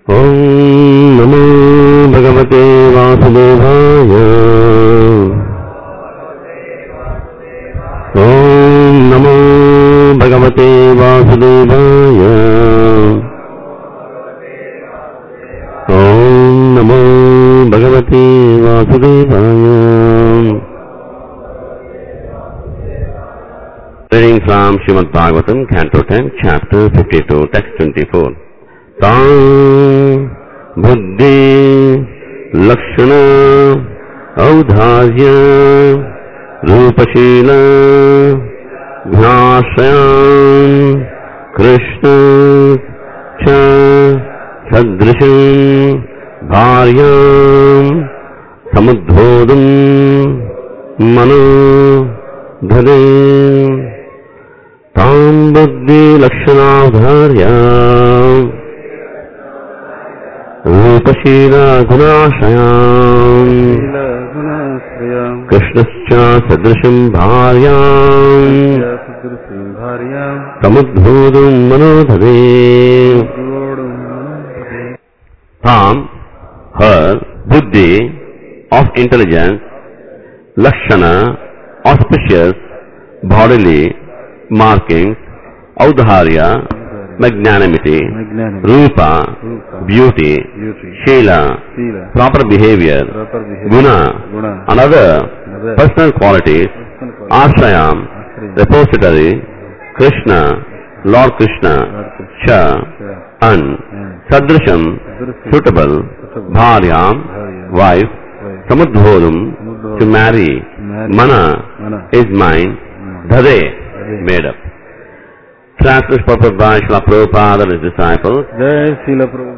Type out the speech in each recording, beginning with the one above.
ॐ नमो भगवते वासुदेवाय ॐ नमो भगवते वासुदेवाय ॐ नमो भगवते वासुदेवाय Reading from Srimad Bhagavatam, Canto 10, Chapter 52, Text 24. तां बुद्धि लक्षण औदार्य रूपशील घ्नाश्रयान् कृष्ण च सदृशम् भार्याम् समुद्बोधम् मनो धरे ताम् बुद्धिलक्षणाधार्या रूपशीला गुणाशयाम् गुणाश्रयाम् कृष्णश्च सदृशम् भार्याम् सदृशीं भार्याम् समुद्भूतुम् मनोधरे From her buddhi of intelligence, lakshana, auspicious, bodily markings, audharya, magnanimity, Magnanimity, rupa, Rupa, beauty, beauty, shila, Sila, proper behavior, proper behavior, guna, Guna, and other Other personal qualities, personal qualities, ashrayam, Ashrayam, repository, Krishna, Lord Krishna, Lord Krishna, Cha, Cha, and and Sadrasham, Sadrasham, suitable, suitable, Bharyam, Bharyam, wife, wife, Samudhodam, Samudhodam, to marry, marry, Mana, Mana, is mine, Mm. Dhare, Dhare. made up. Translation purpose by Srila Prabhupada and his disciples. Jai Srila Prabhu.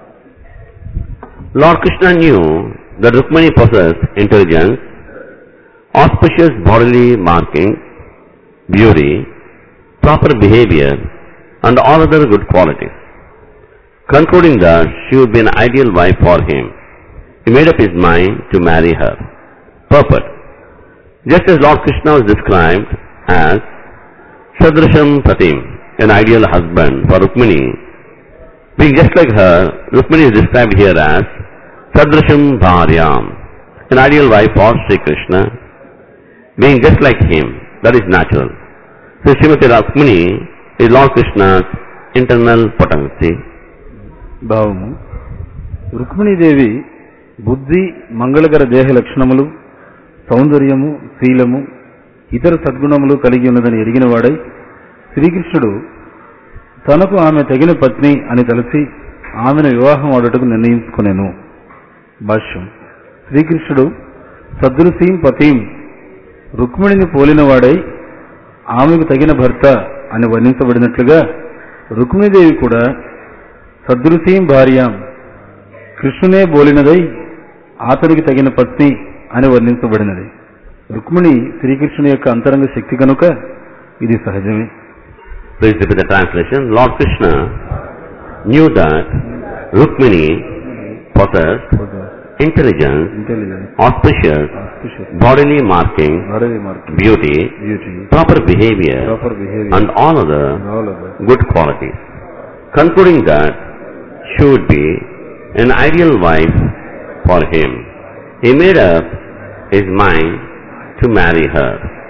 Lord Krishna knew that Rukmani possessed intelligence, auspicious bodily markings, beauty, proper behavior, and all other good qualities. Concluding that she would be an ideal wife for him, he made up his mind to marry her. Purport. Just as Lord Krishna was described as Sadrasham Pratim, an ideal husband for Rukmini, being just like her, Rukmini is described here as Sadrasham Bharyam, an ideal wife for Sri Krishna, being just like him, that is natural. So Srimati Rukmini is Lord Krishna's internal potency. భావము రుక్మిణీదేవి బుద్ధి మంగళకర దేహ లక్షణములు సౌందర్యము శీలము ఇతర సద్గుణములు కలిగి ఉన్నదని ఎరిగిన వాడై శ్రీకృష్ణుడు తనకు ఆమె తగిన పత్ని అని తలచి ఆమెను వివాహం ఆడుటకు నిర్ణయించుకునేను భాష్యం శ్రీకృష్ణుడు సదృశీం పతీం రుక్మిణిని పోలినవాడై ఆమెకు తగిన భర్త అని వర్ణించబడినట్లుగా రుక్మిణీదేవి కూడా సదృశీం భార్యాం కృష్ణునే బోలినదై అతనికి తగిన పత్ని అని వర్ణించబడినది రుక్మిణి శ్రీకృష్ణుని యొక్క అంతరంగ శక్తి కనుక ఇది సహజమే Please repeat the translation. Lord Krishna knew that Rukmini possessed intelligence, intelligence auspicious, bodily marking, beauty, beauty proper behavior, proper behaviour and all other good qualities. Concluding that she would be an ideal wife for him, he made up his mind to marry her.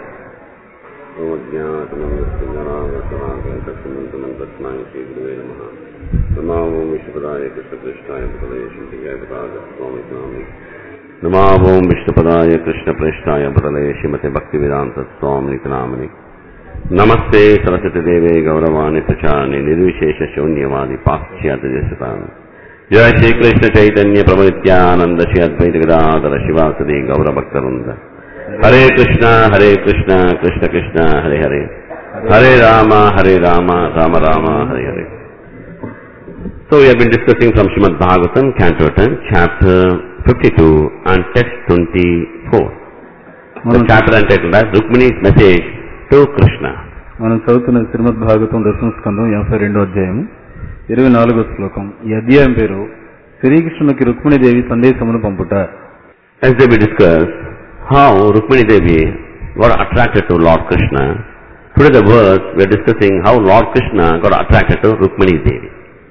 नमावों विष्णुपदाय कृष्णप्रेष्ठाय बदलय श्रीमते भक्तिवेदांत स्वामी नामनि नमस्ते सरस्वती देवे गौरवाणी प्रचारणे निर्विशेष शून्यवादी पाश्चात्य देशतान् जय श्री कृष्ण चैतन्य प्रभु नित्यानंद श्री अद्वैत गदाधर शिवासदि गौर भक्तवृंद हरे कृष्ण हरे कृष्ण कृष्ण कृष्ण हरे हरे हरे राम हरे राम राम राम हरे हरे So we have been discussing from Srimad Bhagavatam, Canto 10, chapter 52 and text 24. The మనం chapter entitled as Rukmini's message to Krishna. మనం చదువుతున్న శ్రీమద్ భాగవతం దశమ స్కందం యాభై రెండో అధ్యాయం ఇరవై నాలుగో శ్లోకం ఈ అధ్యాయం పేరు శ్రీకృష్ణునికి Rukmini Devi సందేశమును పంపుట As they we discussed how Rukmini Devi got attracted to Lord Krishna, today the verse we are discussing how Lord Krishna got attracted to Rukmini Devi.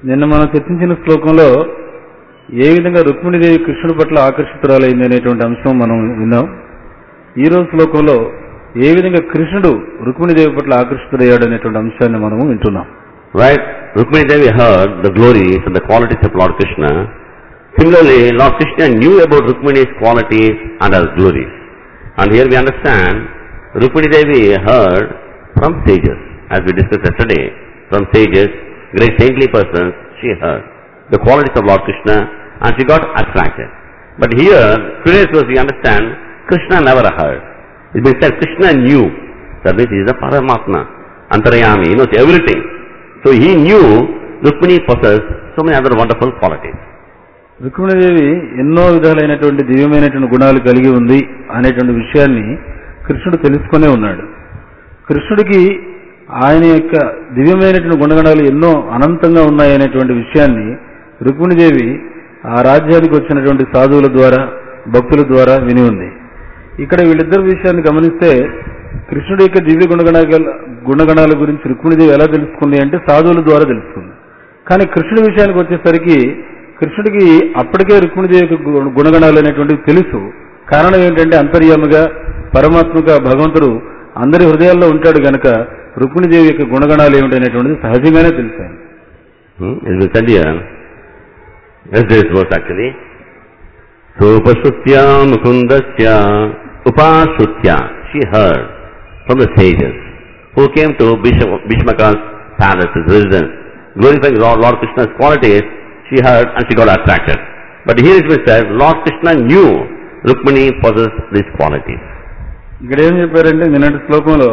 నిన్న మనం చర్చించిన శ్లోకంలో ఏ విధంగా రుక్మిణీదేవి కృష్ణుడి పట్ల ఆకర్షితురాలైంది అనేటువంటి అంశం మనం విన్నాం ఈ రోజు శ్లోకంలో ఏ విధంగా కృష్ణుడు రుక్మిణీదేవి పట్ల ఆకర్షితుడయ్యాడు అనేటువంటి అంశాన్ని మనము వింటున్నాం Right? Rukmini Devi heard the glories and the qualities of Lord Krishna. Similarly, Lord Krishna knew about Rukmini's qualities and her glories. And here we understand, Rukmini Devi heard from sages, as we discussed yesterday, from sages, great saintly persons, she heard the qualities of Lord Krishna and she got attracted. But here, today's verse we understand, Krishna never heard. It means that Krishna knew that this is a Paramatma, Antarayami, he knows everything. So he knew Rukmini possessed so many other wonderful qualities. Rukmini Devi ఎన్నో విధాలైనటువంటి దివ్యమైనటువంటి గుణాలు కలిగి ఉంది అనేటువంటి విషయాన్ని కృష్ణుడు తెలుసుకునే ఉన్నాడు కృష్ణుడికి ఆయన యొక్క దివ్యమైనటువంటి గుణగణాలు ఎన్నో అనంతంగా ఉన్నాయనేటువంటి విషయాన్ని రుక్మిణీదేవి ఆ రాజ్యానికి వచ్చినటువంటి సాధువుల ద్వారా భక్తుల ద్వారా విని ఉంది ఇక్కడ వీళ్ళిద్దరి విషయాన్ని గమనిస్తే కృష్ణుడి యొక్క దివ్య గుణగణాల గుణగణాల గురించి రుక్మిణీదేవి ఎలా తెలుసుకుంది అంటే సాధువుల ద్వారా తెలుసుకుంది కానీ కృష్ణుడి విషయానికి వచ్చేసరికి కృష్ణుడికి అప్పటికే రుక్మిణీదేవి యొక్క గు- గుణగణాలు అనేటువంటివి తెలుసు కారణం ఏంటంటే అంతర్యామిగా పరమాత్మగా భగవంతుడు అందరి హృదయాల్లో ఉంటాడు గనక రుక్మిణీదేవి యొక్క గుణగణాలు ఏమిటనేటువంటిది సహజంగానే తెలిసాను Hmm? It will tell you. Yesterday's verse actually. Sopasutya mukundasya upasutya. She heard from the sages who came to Bhishma- Bhishmaka's palace, his residence, glorifying Lord, Lord Krishna's qualities. She heard and she got attracted. But here it was said, Lord Krishna knew Rukmini possessed these qualities. ఇక్కడ ఏం చెప్పారంటే నిన్నటి శ్లోకంలో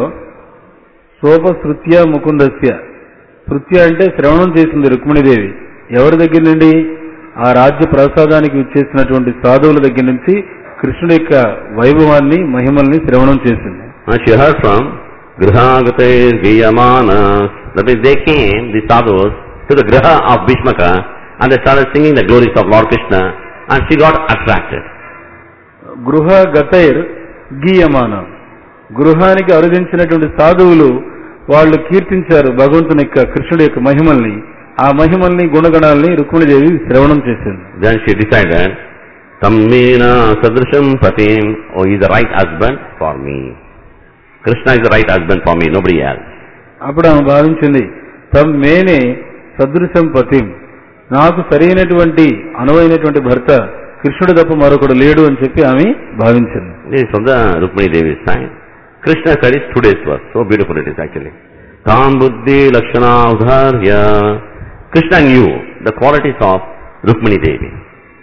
సోపశృత్య ముకుందస్య శృత్య అంటే శ్రవణం చేసింది రుక్మిణీదేవి ఎవరి దగ్గర నుండి ఆ రాజ్య ప్రసాదానికి ఇచ్చేసినటువంటి సాధువుల దగ్గర నుంచి కృష్ణుడి యొక్క వైభవాన్ని మహిమల్ని శ్రవణం చేసింది And she heard from Grihagatais Giyamanas. That is, they came, the sadhus, to the Griha of Bhishmaka and they started singing the glories of Lord Krishna and she got attracted. గృహ గతైర్ గీయమాన గృహానికి అరుదించినటువంటి సాధువులు వాళ్ళు కీర్తించారు భగవంతుని యొక్క కృష్ణుడి యొక్క మహిమల్ని ఆ మహిమల్ని గుణగణాల్ని రుక్మిణీదేవి శ్రవణం చేసింది Then she decided, Tammina Sadrisham Patim, oh, he is the right husband for me. Krishna is the right husband for me, nobody else. అప్పుడు ఆమె భావించింది తమ్ మేనే సదృశం పతిం నాకు సరైనటువంటి అనువైనటువంటి భర్త కృష్ణుడు తప్ప మరొకడు లేడు అని చెప్పి ఆమె భావించింది This is from the Rukmini Devi's side. Krishna said is today's verse. So beautiful it is actually. Tam buddhi lakshana udharya. Krishna knew the qualities of Rukmini Devi.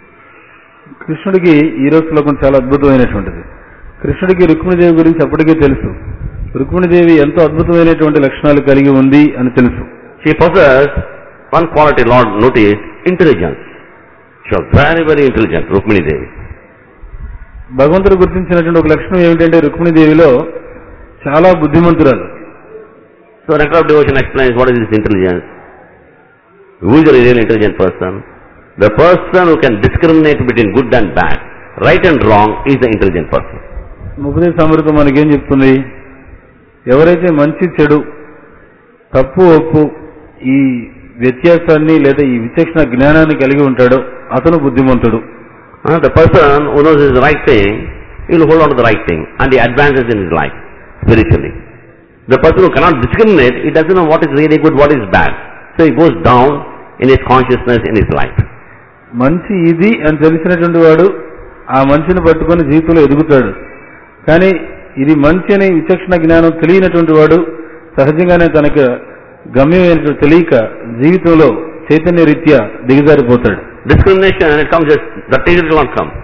కృష్ణుడికి ఈ రోజు శ్లోకం చాలా అద్భుతమైనటువంటిది కృష్ణుడికి రుక్మిణీదేవి గురించి అప్పటికే తెలుసు రుక్మిణీదేవి ఎంతో అద్భుతమైనటువంటి లక్షణాలు కలిగి ఉంది అని తెలుసు She possessed one quality Lord noticed, intelligence. She was very, very intelligent, Rukmini Devi. భగవంతుడు గుర్తించినటువంటి ఒక లక్షణం ఏమిటంటే రుక్మిణీదేవిలో చాలా బుద్ధిమంతురాలు So Nectar of Devotion explains what is this intelligence. Who is a really intelligent person? The person who can discriminate between good and bad, right and wrong is the intelligent person. ఉపదేశ సమృతం మనకేం చెప్తుంది ఎవరైతే మంచి చెడు తప్పు ఒప్పు ఈ వ్యత్యాసాన్ని లేదా ఈ విచక్షణ జ్ఞానాన్ని కలిగి ఉంటాడో అతను బుద్ధిమంతుడు Uh, the person who knows is the right thing, he will hold on to the right thing and he advances in his life spiritually. The person who cannot discriminate, he doesn't know what is really good, what is bad. So he goes down in his consciousness in his life. మంచి ఇది అని తెలిసినటువంటి వాడు ఆ మంచిని పట్టుకొని జీవితంలో ఎదుగుతాడు కానీ ఇది మంచి అనే విచక్షణ జ్ఞానం తెలియనటువంటి వాడు సహజంగానే తనకు గమ్యమైనటువంటి తెలియక జీవితంలో చైతన్య రీత్యా దిగజారిపోతాడు Discrimination, it comes just, the it will not come.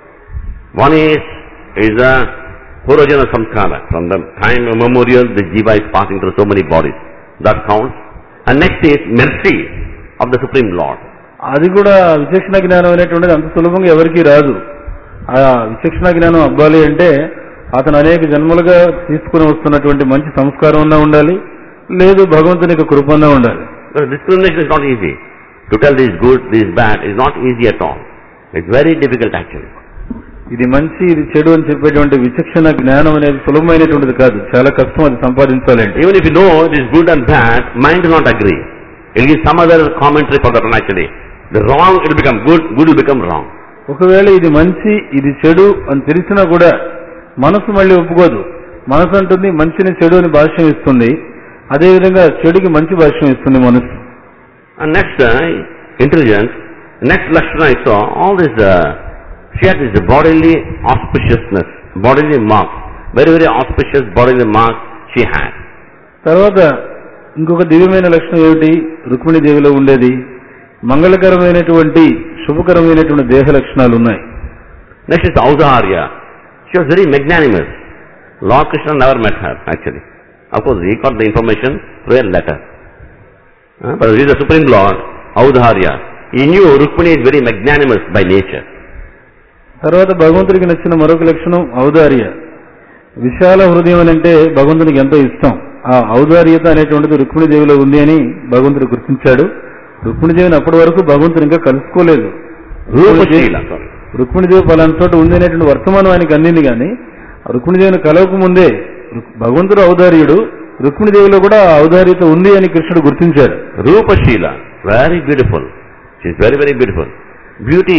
One is, is a Purajana Samskara. From the time immemorial, the Jiva is passing through so many bodies. That counts. And next is mercy of the Supreme Lord. అది కూడా విచక్షణ జ్ఞానం అనేటువంటిది అంత సులభంగా ఎవరికీ రాదు ఆ విచక్షణ జ్ఞానం అవ్వాలి అంటే అతను అనేక జన్మలుగా తీసుకుని వస్తున్నటువంటి మంచి సంస్కారం ఉన్నా ఉండాలి లేదు భగవంతుని యొక్క కృప ఉన్నా ఉండాలి Because discrimination is not easy. To tell this is good, this is bad is not easy at all. It's very difficult actually. ఇది మంచి ఇది చెడు అని చెప్పేటువంటి విచక్షణ జ్ఞానం అనేది సులభమైనటువంటిది కాదు చాలా కష్టం అది సంపాదించాలంటే Even if you know it is good and bad, mind will not agree. It'll give some other commentary for that one actually. The wrong it will become good, good will become wrong. ఒకవేళ ఇది మంచి ఇది చెడు అని తెలిసినా కూడా మనసు మళ్ళీ ఒప్పుకోదు మనసు అంటుంది మంచిని చెడు అని భాష్యం ఇస్తుంది అదేవిధంగా చెడుకి మంచి భాష్యం ఇస్తుంది మనసు And next, uh, intelligence, next Lakshana I saw, all this, uh, she had this bodily auspiciousness, bodily marks, very, very auspicious bodily marks she had. తర్వాత ఇంకొక దివ్యమైన లక్షణం ఏమిటి రుక్మిణి దేవిలో ఉండేది మంగళకరమైనటువంటి శుభకరమైనటువంటి దేహ లక్షణాలు ఉన్నాయి Next is Audarya. She was very magnanimous. Lord Krishna never met her, actually. Of course, he got the information through a letter. Uh, but he is the Supreme Lord, Audarya. He knew Rukmini is very magnanimous by nature. తర్వాత భగవంతుడికి నచ్చిన మరొక లక్షణం ఔదార్య విశాల హృదయం అని అంటే భగవంతునికి ఎంతో ఇష్టం ఆ ఔదార్యత అనేటువంటిది రుక్మిణీదేవిలో ఉంది అని భగవంతుడు గుర్తించాడు రుక్మిణీదేవిని అప్పటి వరకు భగవంతుడు ఇంకా కలుసుకోలేదు Rupashila, sorry. రుక్మిణీదేవి పలానా చోట ఉంది అనేటువంటి వర్తమానం ఆయనకి అందింది కానీ ఆ రుక్మిణీదేవిని కలవక ముందే రుక్- భగవంతుడు ఔదార్యుడు రుక్మిణీదేవిలో కూడా ఆ ఔదార్యత ఉంది అని కృష్ణుడు గుర్తించాడు Rupashila, very beautiful. She is very, very beautiful. Beauty,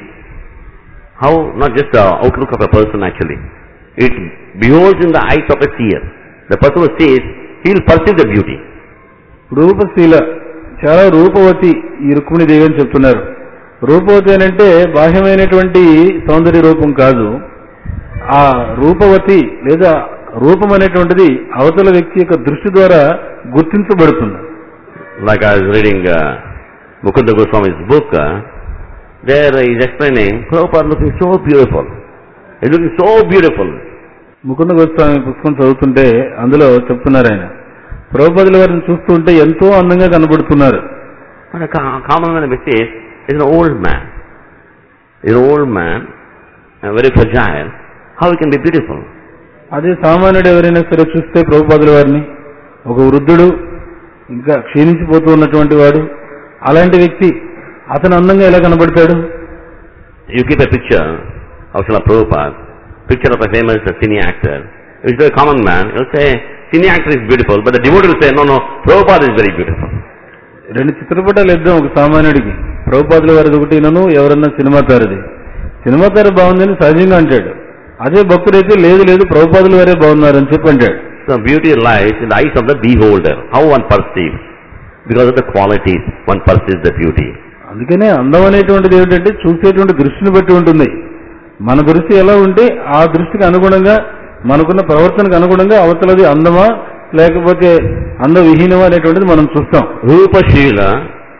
how, not just the outlook of a person actually. It beholds in the eyes of a seer. The person who sees, he will perceive the beauty. రూపశీల చాలా రూపవతి ఈ రుక్మిణీదేవి అని చెప్తున్నారు రూపవతి అని అంటే బాహ్యమైనటువంటి సౌందర్య రూపం కాదు ఆ రూపవతి లేదా రూపం అనేటువంటిది అవతల వ్యక్తి యొక్క దృష్టి ద్వారా గుర్తించబడుతుంది Like I was reading uh, Mukunda Goswami's book, uh, there he is explaining, Prabhupada looking so beautiful. He's looking so beautiful. Mukunda Goswami పుస్తకం చదువుతుంటే అందులో చెప్తున్నారు ఆయన ప్రభుపదుల వారిని చూస్తుంటే ఎంతో అందంగా కనబడుతున్నారు But a co- common man says, he's an old man. He's an old man, uh, very fragile. How he can be beautiful? అదే సామాన్యుడు ఎవరైనా సరే చూస్తే ప్రభుపాదుల వారిని ఒక వృద్ధుడు ఇంకా క్షీణించిపోతూ ఉన్నటువంటి వాడు అలాంటి వ్యక్తి అతను అందంగా ఎలా కనబడతాడు You keep a picture of Srila Prabhupada, picture of a famous uh, cine actor. If it's a common man, he'll say, cine actor is beautiful, but the devotee will say, no, no, Prabhupada is very beautiful. రెండు చిత్రపటాలు ఇద్దాం ఒక సామాన్యుడికి ప్రభుపాదుల వారిది ఒకటి నన్ను ఎవరన్నా cinema తారది cinema తార బాగుందని సహజంగా అంటాడు అదే భక్తుడైతే లేదు లేదు ప్రభుపాదుల వారే బాగున్నారని చెప్పి అంటాడు So beauty lies in the eyes of the beholder, how one perceives. Because of the qualities, one perceives the beauty. అందుకనే అందం అనేటువంటిది ఏమిటంటే చూసేటువంటి దృష్టిని బట్టి ఉంటుంది మన దృష్టి ఎలా ఉంటే ఆ దృష్టికి అనుగుణంగా మనకున్న ప్రవర్తనకు అనుగుణంగా అవతలది అందమా లేకపోతే అందవిహీనమా అనేటువంటిది మనం చూస్తాం Rupa Sheila,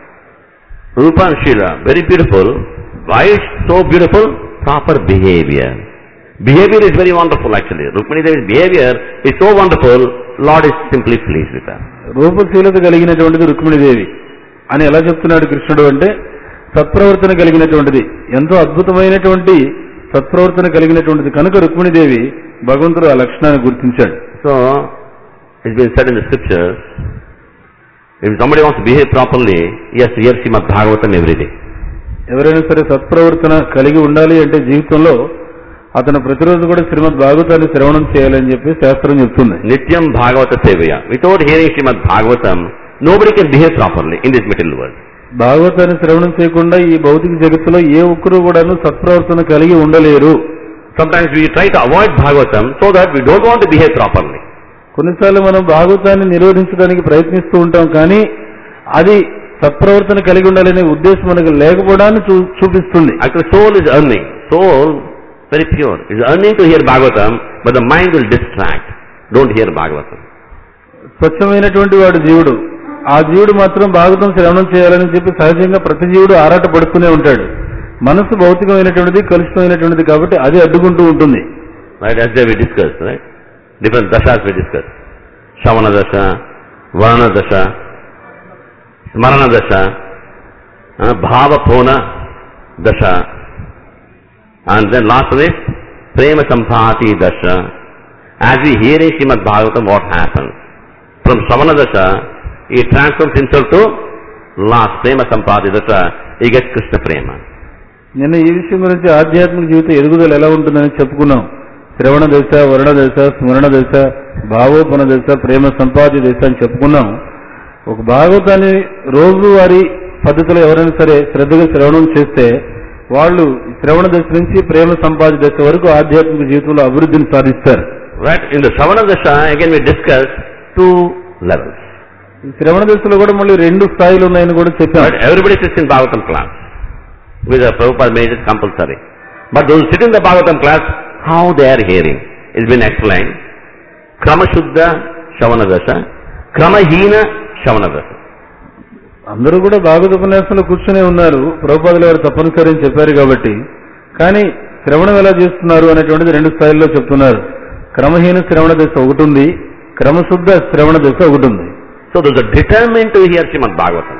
Rupa and Sheila, very beautiful. Why is so beautiful? Proper behavior. Behavior is very wonderful actually. Rukmini Devi's behavior is so wonderful, Lord is simply pleased with her. రూపశీలత కలిగినటువంటిది రుక్మిణీదేవి అని ఎలా చెప్తున్నాడు కృష్ణుడు అంటే సత్ప్రవర్తన కలిగినటువంటిది ఎంతో అద్భుతమైనటువంటి సత్ప్రవర్తన కలిగినటువంటిది కనుక రుక్మిణీదేవి భగవంతుడు ఆ లక్షణాన్ని గుర్తించాడు So, it's been said in the scriptures, if somebody wants to behave properly, he has to hear Srimad Bhagavatam every day. ఎవరైనా సరే సత్ప్రవర్తన కలిగి ఉండాలి అంటే జీవితంలో అతను ప్రతిరోజు కూడా శ్రీమద్ భాగవతాన్ని శ్రవణం చేయాలని చెప్పి శాస్త్రం చెప్తుంది Nityam Bhagavata Sevaya. Without hearing Srimad Bhagavatam, nobody can behave properly in this material world. భాగవతాన్ని శ్రవణం చేయకుండా ఈ భౌతిక జగత్తులో ఏ ఒక్కరు కూడాను సత్ప్రవర్తన కలిగి ఉండలేరు Sometimes we try to avoid Bhagavatam so that we don't want to behave properly. కొన్నిసార్లు మనం భాగవతాన్ని నిరోధించడానికి ప్రయత్నిస్తూ ఉంటాం కానీ అది సత్ప్రవర్తన కలిగి ఉండాలనే ఉద్దేశం మనకు లేకపోవడాన్ని చూ చూపిస్తుంది Actually, soul is earning. Soul, very pure, is earning to hear Bhagavatam, but the mind will distract. Don't hear Bhagavatam. స్వచ్ఛమైనటువంటి వాడు జీవుడు ఆ జీవుడు మాత్రం భాగవతం శ్రవణం చేయాలని చెప్పి సహజంగా ప్రతి జీవుడు ఆరాట పడుతూనే ఉంటాడు మనసు భౌతికమైనటువంటిది కలుషితమైనటువంటిది కాబట్టి అది అడ్డుకుంటూ ఉంటుంది Right, as we discussed, right? Different dashas we discussed. Shavana dasha, Varana dasha, Smarana dasha, uh, Bhava Pona dasha, and then last one is Prema Sampati dasha. As we hear in Srimad Bhagavatam, what happens? From Shavana dasha, he transforms himself to last Prema Sampati dasha, he gets Krishna Prema. నిన్న ఈ విషయం గురించి ఆధ్యాత్మిక జీవిత ఎదుగుదల ఎలా ఉంటుందని చెప్పుకున్నాం శ్రవణ దశ వర్ణ దశ స్మరణ దశ భావోపన దశ ప్రేమ సంపాద్య దశ అని చెప్పుకున్నాం ఒక భాగవతాన్ని రోజువారీ పద్ధతిలో ఎవరైనా సరే శ్రద్ధగా శ్రవణం చేస్తే వాళ్ళు ఈ శ్రవణ దశ నుంచి ప్రేమ సంపాద దశ వరకు ఆధ్యాత్మిక జీవితంలో అభివృద్ధిని సాధిస్తారు Right? In the Savana Dasha, again we discussed two levels. ఈ శ్రవణ దశలో కూడా మళ్ళీ రెండు స్థాయిలు ఉన్నాయని కూడా చెప్పారు Right? Everybody sits in Bhagavatam class. With a Prabhupada made it compulsory. But those who sit in the Bhagavatam class, how they are hearing? It's been explained. Krama Shuddha Shavana Dasha, Krama Hina Shavana Dasha. అందరూ కూడా భాగవత ఉపన్యాసంలో కూర్చునే ఉన్నారు ప్రభుపాదులు వారు తప్పనిసరి అని చెప్పారు కాబట్టి కానీ శ్రవణం ఎలా చేస్తున్నారు అనేటువంటిది రెండు స్థాయిల్లో చెప్తున్నారు క్రమహీన శ్రవణ దశ ఒకటి ఉంది క్రమశుద్ధ శ్రవణ దశ ఒకటి ఉంది So those are determined to hear Srimad Bhagavatam.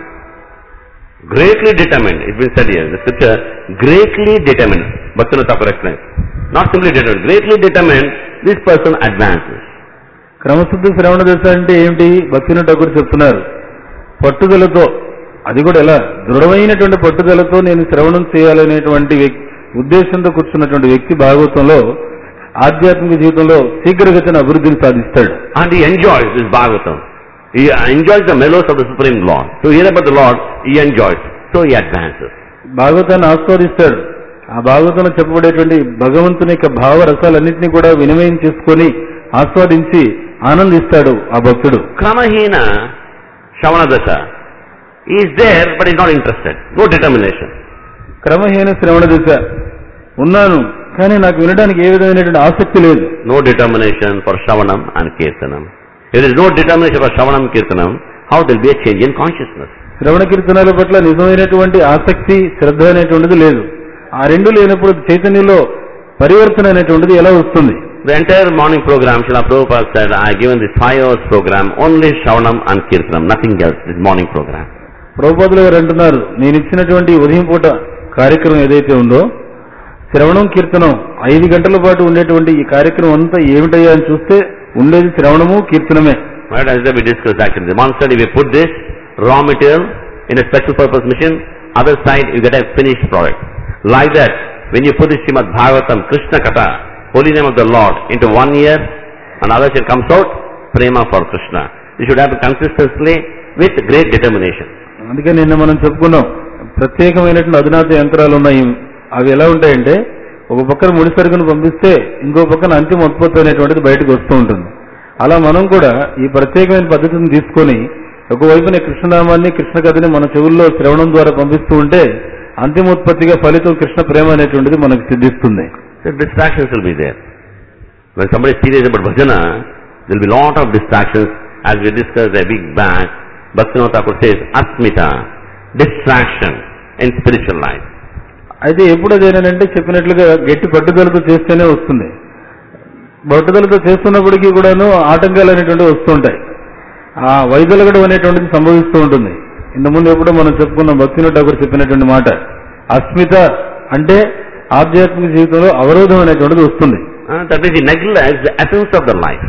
Greatly determined. It's been said here. The scripture, greatly determined. Bhaktivinoda Thakur explains. Not simply determined. Greatly determined, this person advances. క్రమశుద్ధ శ్రవణ దశ అంటే ఏమిటి భక్తిని ఠాకూర్ చెప్తున్నారు పట్టుదలతో అది కూడా ఎలా దృఢమైనటువంటి పట్టుదలతో నేను శ్రవణం చేయాలనేటువంటి వ్యక్- ఉద్దేశంతో కూర్చున్నటువంటి వ్యక్తి భాగవతంలో ఆధ్యాత్మిక జీవితంలో శీఘ్రగతిన అభివృద్ధిని సాధిస్తాడు And he enjoys this Bhagavatam. He enjoys the mellows of the Supreme Lord. To hear about the Lord, he enjoys. So he advances. భాగవతాన్ని ఆస్వాదిస్తాడు ఆ భాగవతంలో చెప్పబడేటువంటి భగవంతుని యొక్క భావ రసాలన్నింటినీ కూడా వినిమయం చేసుకొని ఆస్వాదించి ఆనందిస్తాడు ఆ భక్తుడు Kramahina Shavana Dasha. He is there, but he is not interested. No determination. క్రమహీన శ్రవణ దశ ఉన్నాను కానీ నాకు వినడానికి ఏ విధమైనటువంటి ఆసక్తి లేదు No determination for Shavanam and Kirtanam. If there is no determination for Shavanam and Kirtanam, how there will be a change in consciousness? శ్రవణ కీర్తనాల పట్ల నిజమైనటువంటి ఆసక్తి శ్రద్ధ అనేటువంటిది లేదు ఆ రెండు లేనప్పుడు చైతన్యంలో పరివర్తన అనేటువంటిది ఎలా వస్తుంది The entire morning program, Srila Prabhupada said, I have given this five hours program, only Shavanam and Kirtanam, nothing else, this morning program. ప్రభుపాదులు గారు అంటున్నారు నేను ఇచ్చినటువంటి ఉదయం పూట కార్యక్రమం ఏదైతే ఉందో శ్రవణం కీర్తనం ఐదు గంటల పాటు ఉండేటువంటి ఈ కార్యక్రమం అంతా ఏమిటయ్యా అని చూస్తే ఉండేది శ్రవణము కీర్తనమే Right, as we discussed actually, one side if you put this raw material in a special purpose machine, other side you get a finished product. Like that, when you put this Srimad Bhagavatam, Krishna Katha, holy name of the Lord, into one ear, and other side comes out, prema for Krishna. You should have consistently with great determination. అందుకే నిన్న మనం చెప్పుకున్నాం ప్రత్యేకమైనటువంటి అధునాత యంత్రాలు ఉన్నాయి అవి ఎలా ఉంటాయంటే ఒక పక్కన ముడి సరుకును పంపిస్తే ఇంకో పక్కన అంతిమ ఉత్పత్తి అనేటువంటిది బయటకు వస్తూ ఉంటుంది అలా మనం కూడా ఈ ప్రత్యేకమైన పద్ధతిని తీసుకొని ఒకవైపున కృష్ణనామాన్ని కృష్ణ కథని మన చెవుల్లో శ్రవణం ద్వారా పంపిస్తూ ఉంటే అంతిమ ఉత్పత్తిగా ఫలితం కృష్ణ ప్రేమ అనేటువంటిది మనకు సిద్ధిస్తుంది So distractions will be there. When somebody is serious about bhajana, there will be lot of distractions. As we discussed a week back, Bhaktivinoda Thakur says, asmita, distraction in spiritual life. అయితే ఎప్పుడు అదేనంటే చెప్పినట్లుగా గట్టి పట్టుదలతో చేస్తేనే వస్తుంది పట్టుదలతో చేస్తున్నప్పటికీ కూడాను ఆటంకాలు అనేటువంటివి వస్తుంటాయి ఆ వైదొలగడం అనేటువంటిది సంభవిస్తూ ఉంటుంది ఇంతకుముందు ఎప్పుడో మనం చెప్పుకున్న భక్తినట్టు ఠాకూర్ చెప్పినటువంటి మాట అస్మిత అంటే ఆధ్యాత్మిక జీవితంలో అవరోధం అనేటువంటిది వస్తుంది Uh, that means he neglects the essence of the life.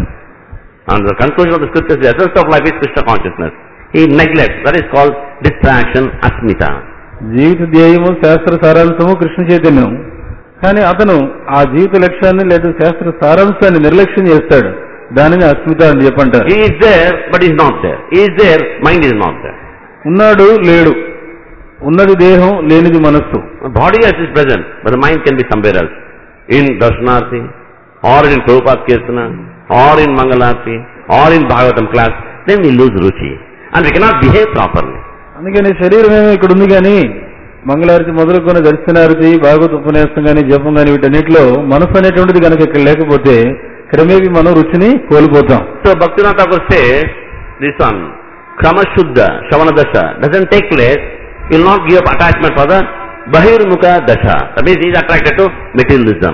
And the conclusion of the scriptures, the essence of life is Krishna consciousness. He neglects, that is called distraction, asmita. జీవిత ధ్యేయము శాస్త్ర సారాంశము కృష్ణ చైతన్యం కానీ అతను ఆ జీవిత లక్ష్యాన్ని లేదా శాస్త్ర సారాంశాన్ని నిర్లక్ష్యం చేస్తాడు దానిని అస్మిత అని చెప్పంటారు He is there, but he is not there. He is there, mind is not there. ఉన్నాడు లేడు ఉన్నది దేహం లేనిది మనస్సు The body as is present, but the mind can be somewhere else. In Darshanarthi, or in Prabhupada Kirtana, or in Mangalarti, or in Bhagavatam class, then we lose ruchi. And we cannot behave properly. అందుకని శరీరం ఏమో ఇక్కడ ఉంది కానీ మంగళారతి మొదలుకొని దర్శనారతి భాగవత ఉపన్యాసం కానీ జపం కానీ వీటన్నిటిలో మనసు అనేటువంటిది కనుక ఇక్కడ లేకపోతే క్రమేపీ మనం రుచిని కోల్పోతాం So Bhaktivinoda Thakur says, this one, Krama Shuddha, Shavana Dasha, doesn't take place, he will not give up attachment for the Bahirmukha Dasha. That means he is attracted to materialism.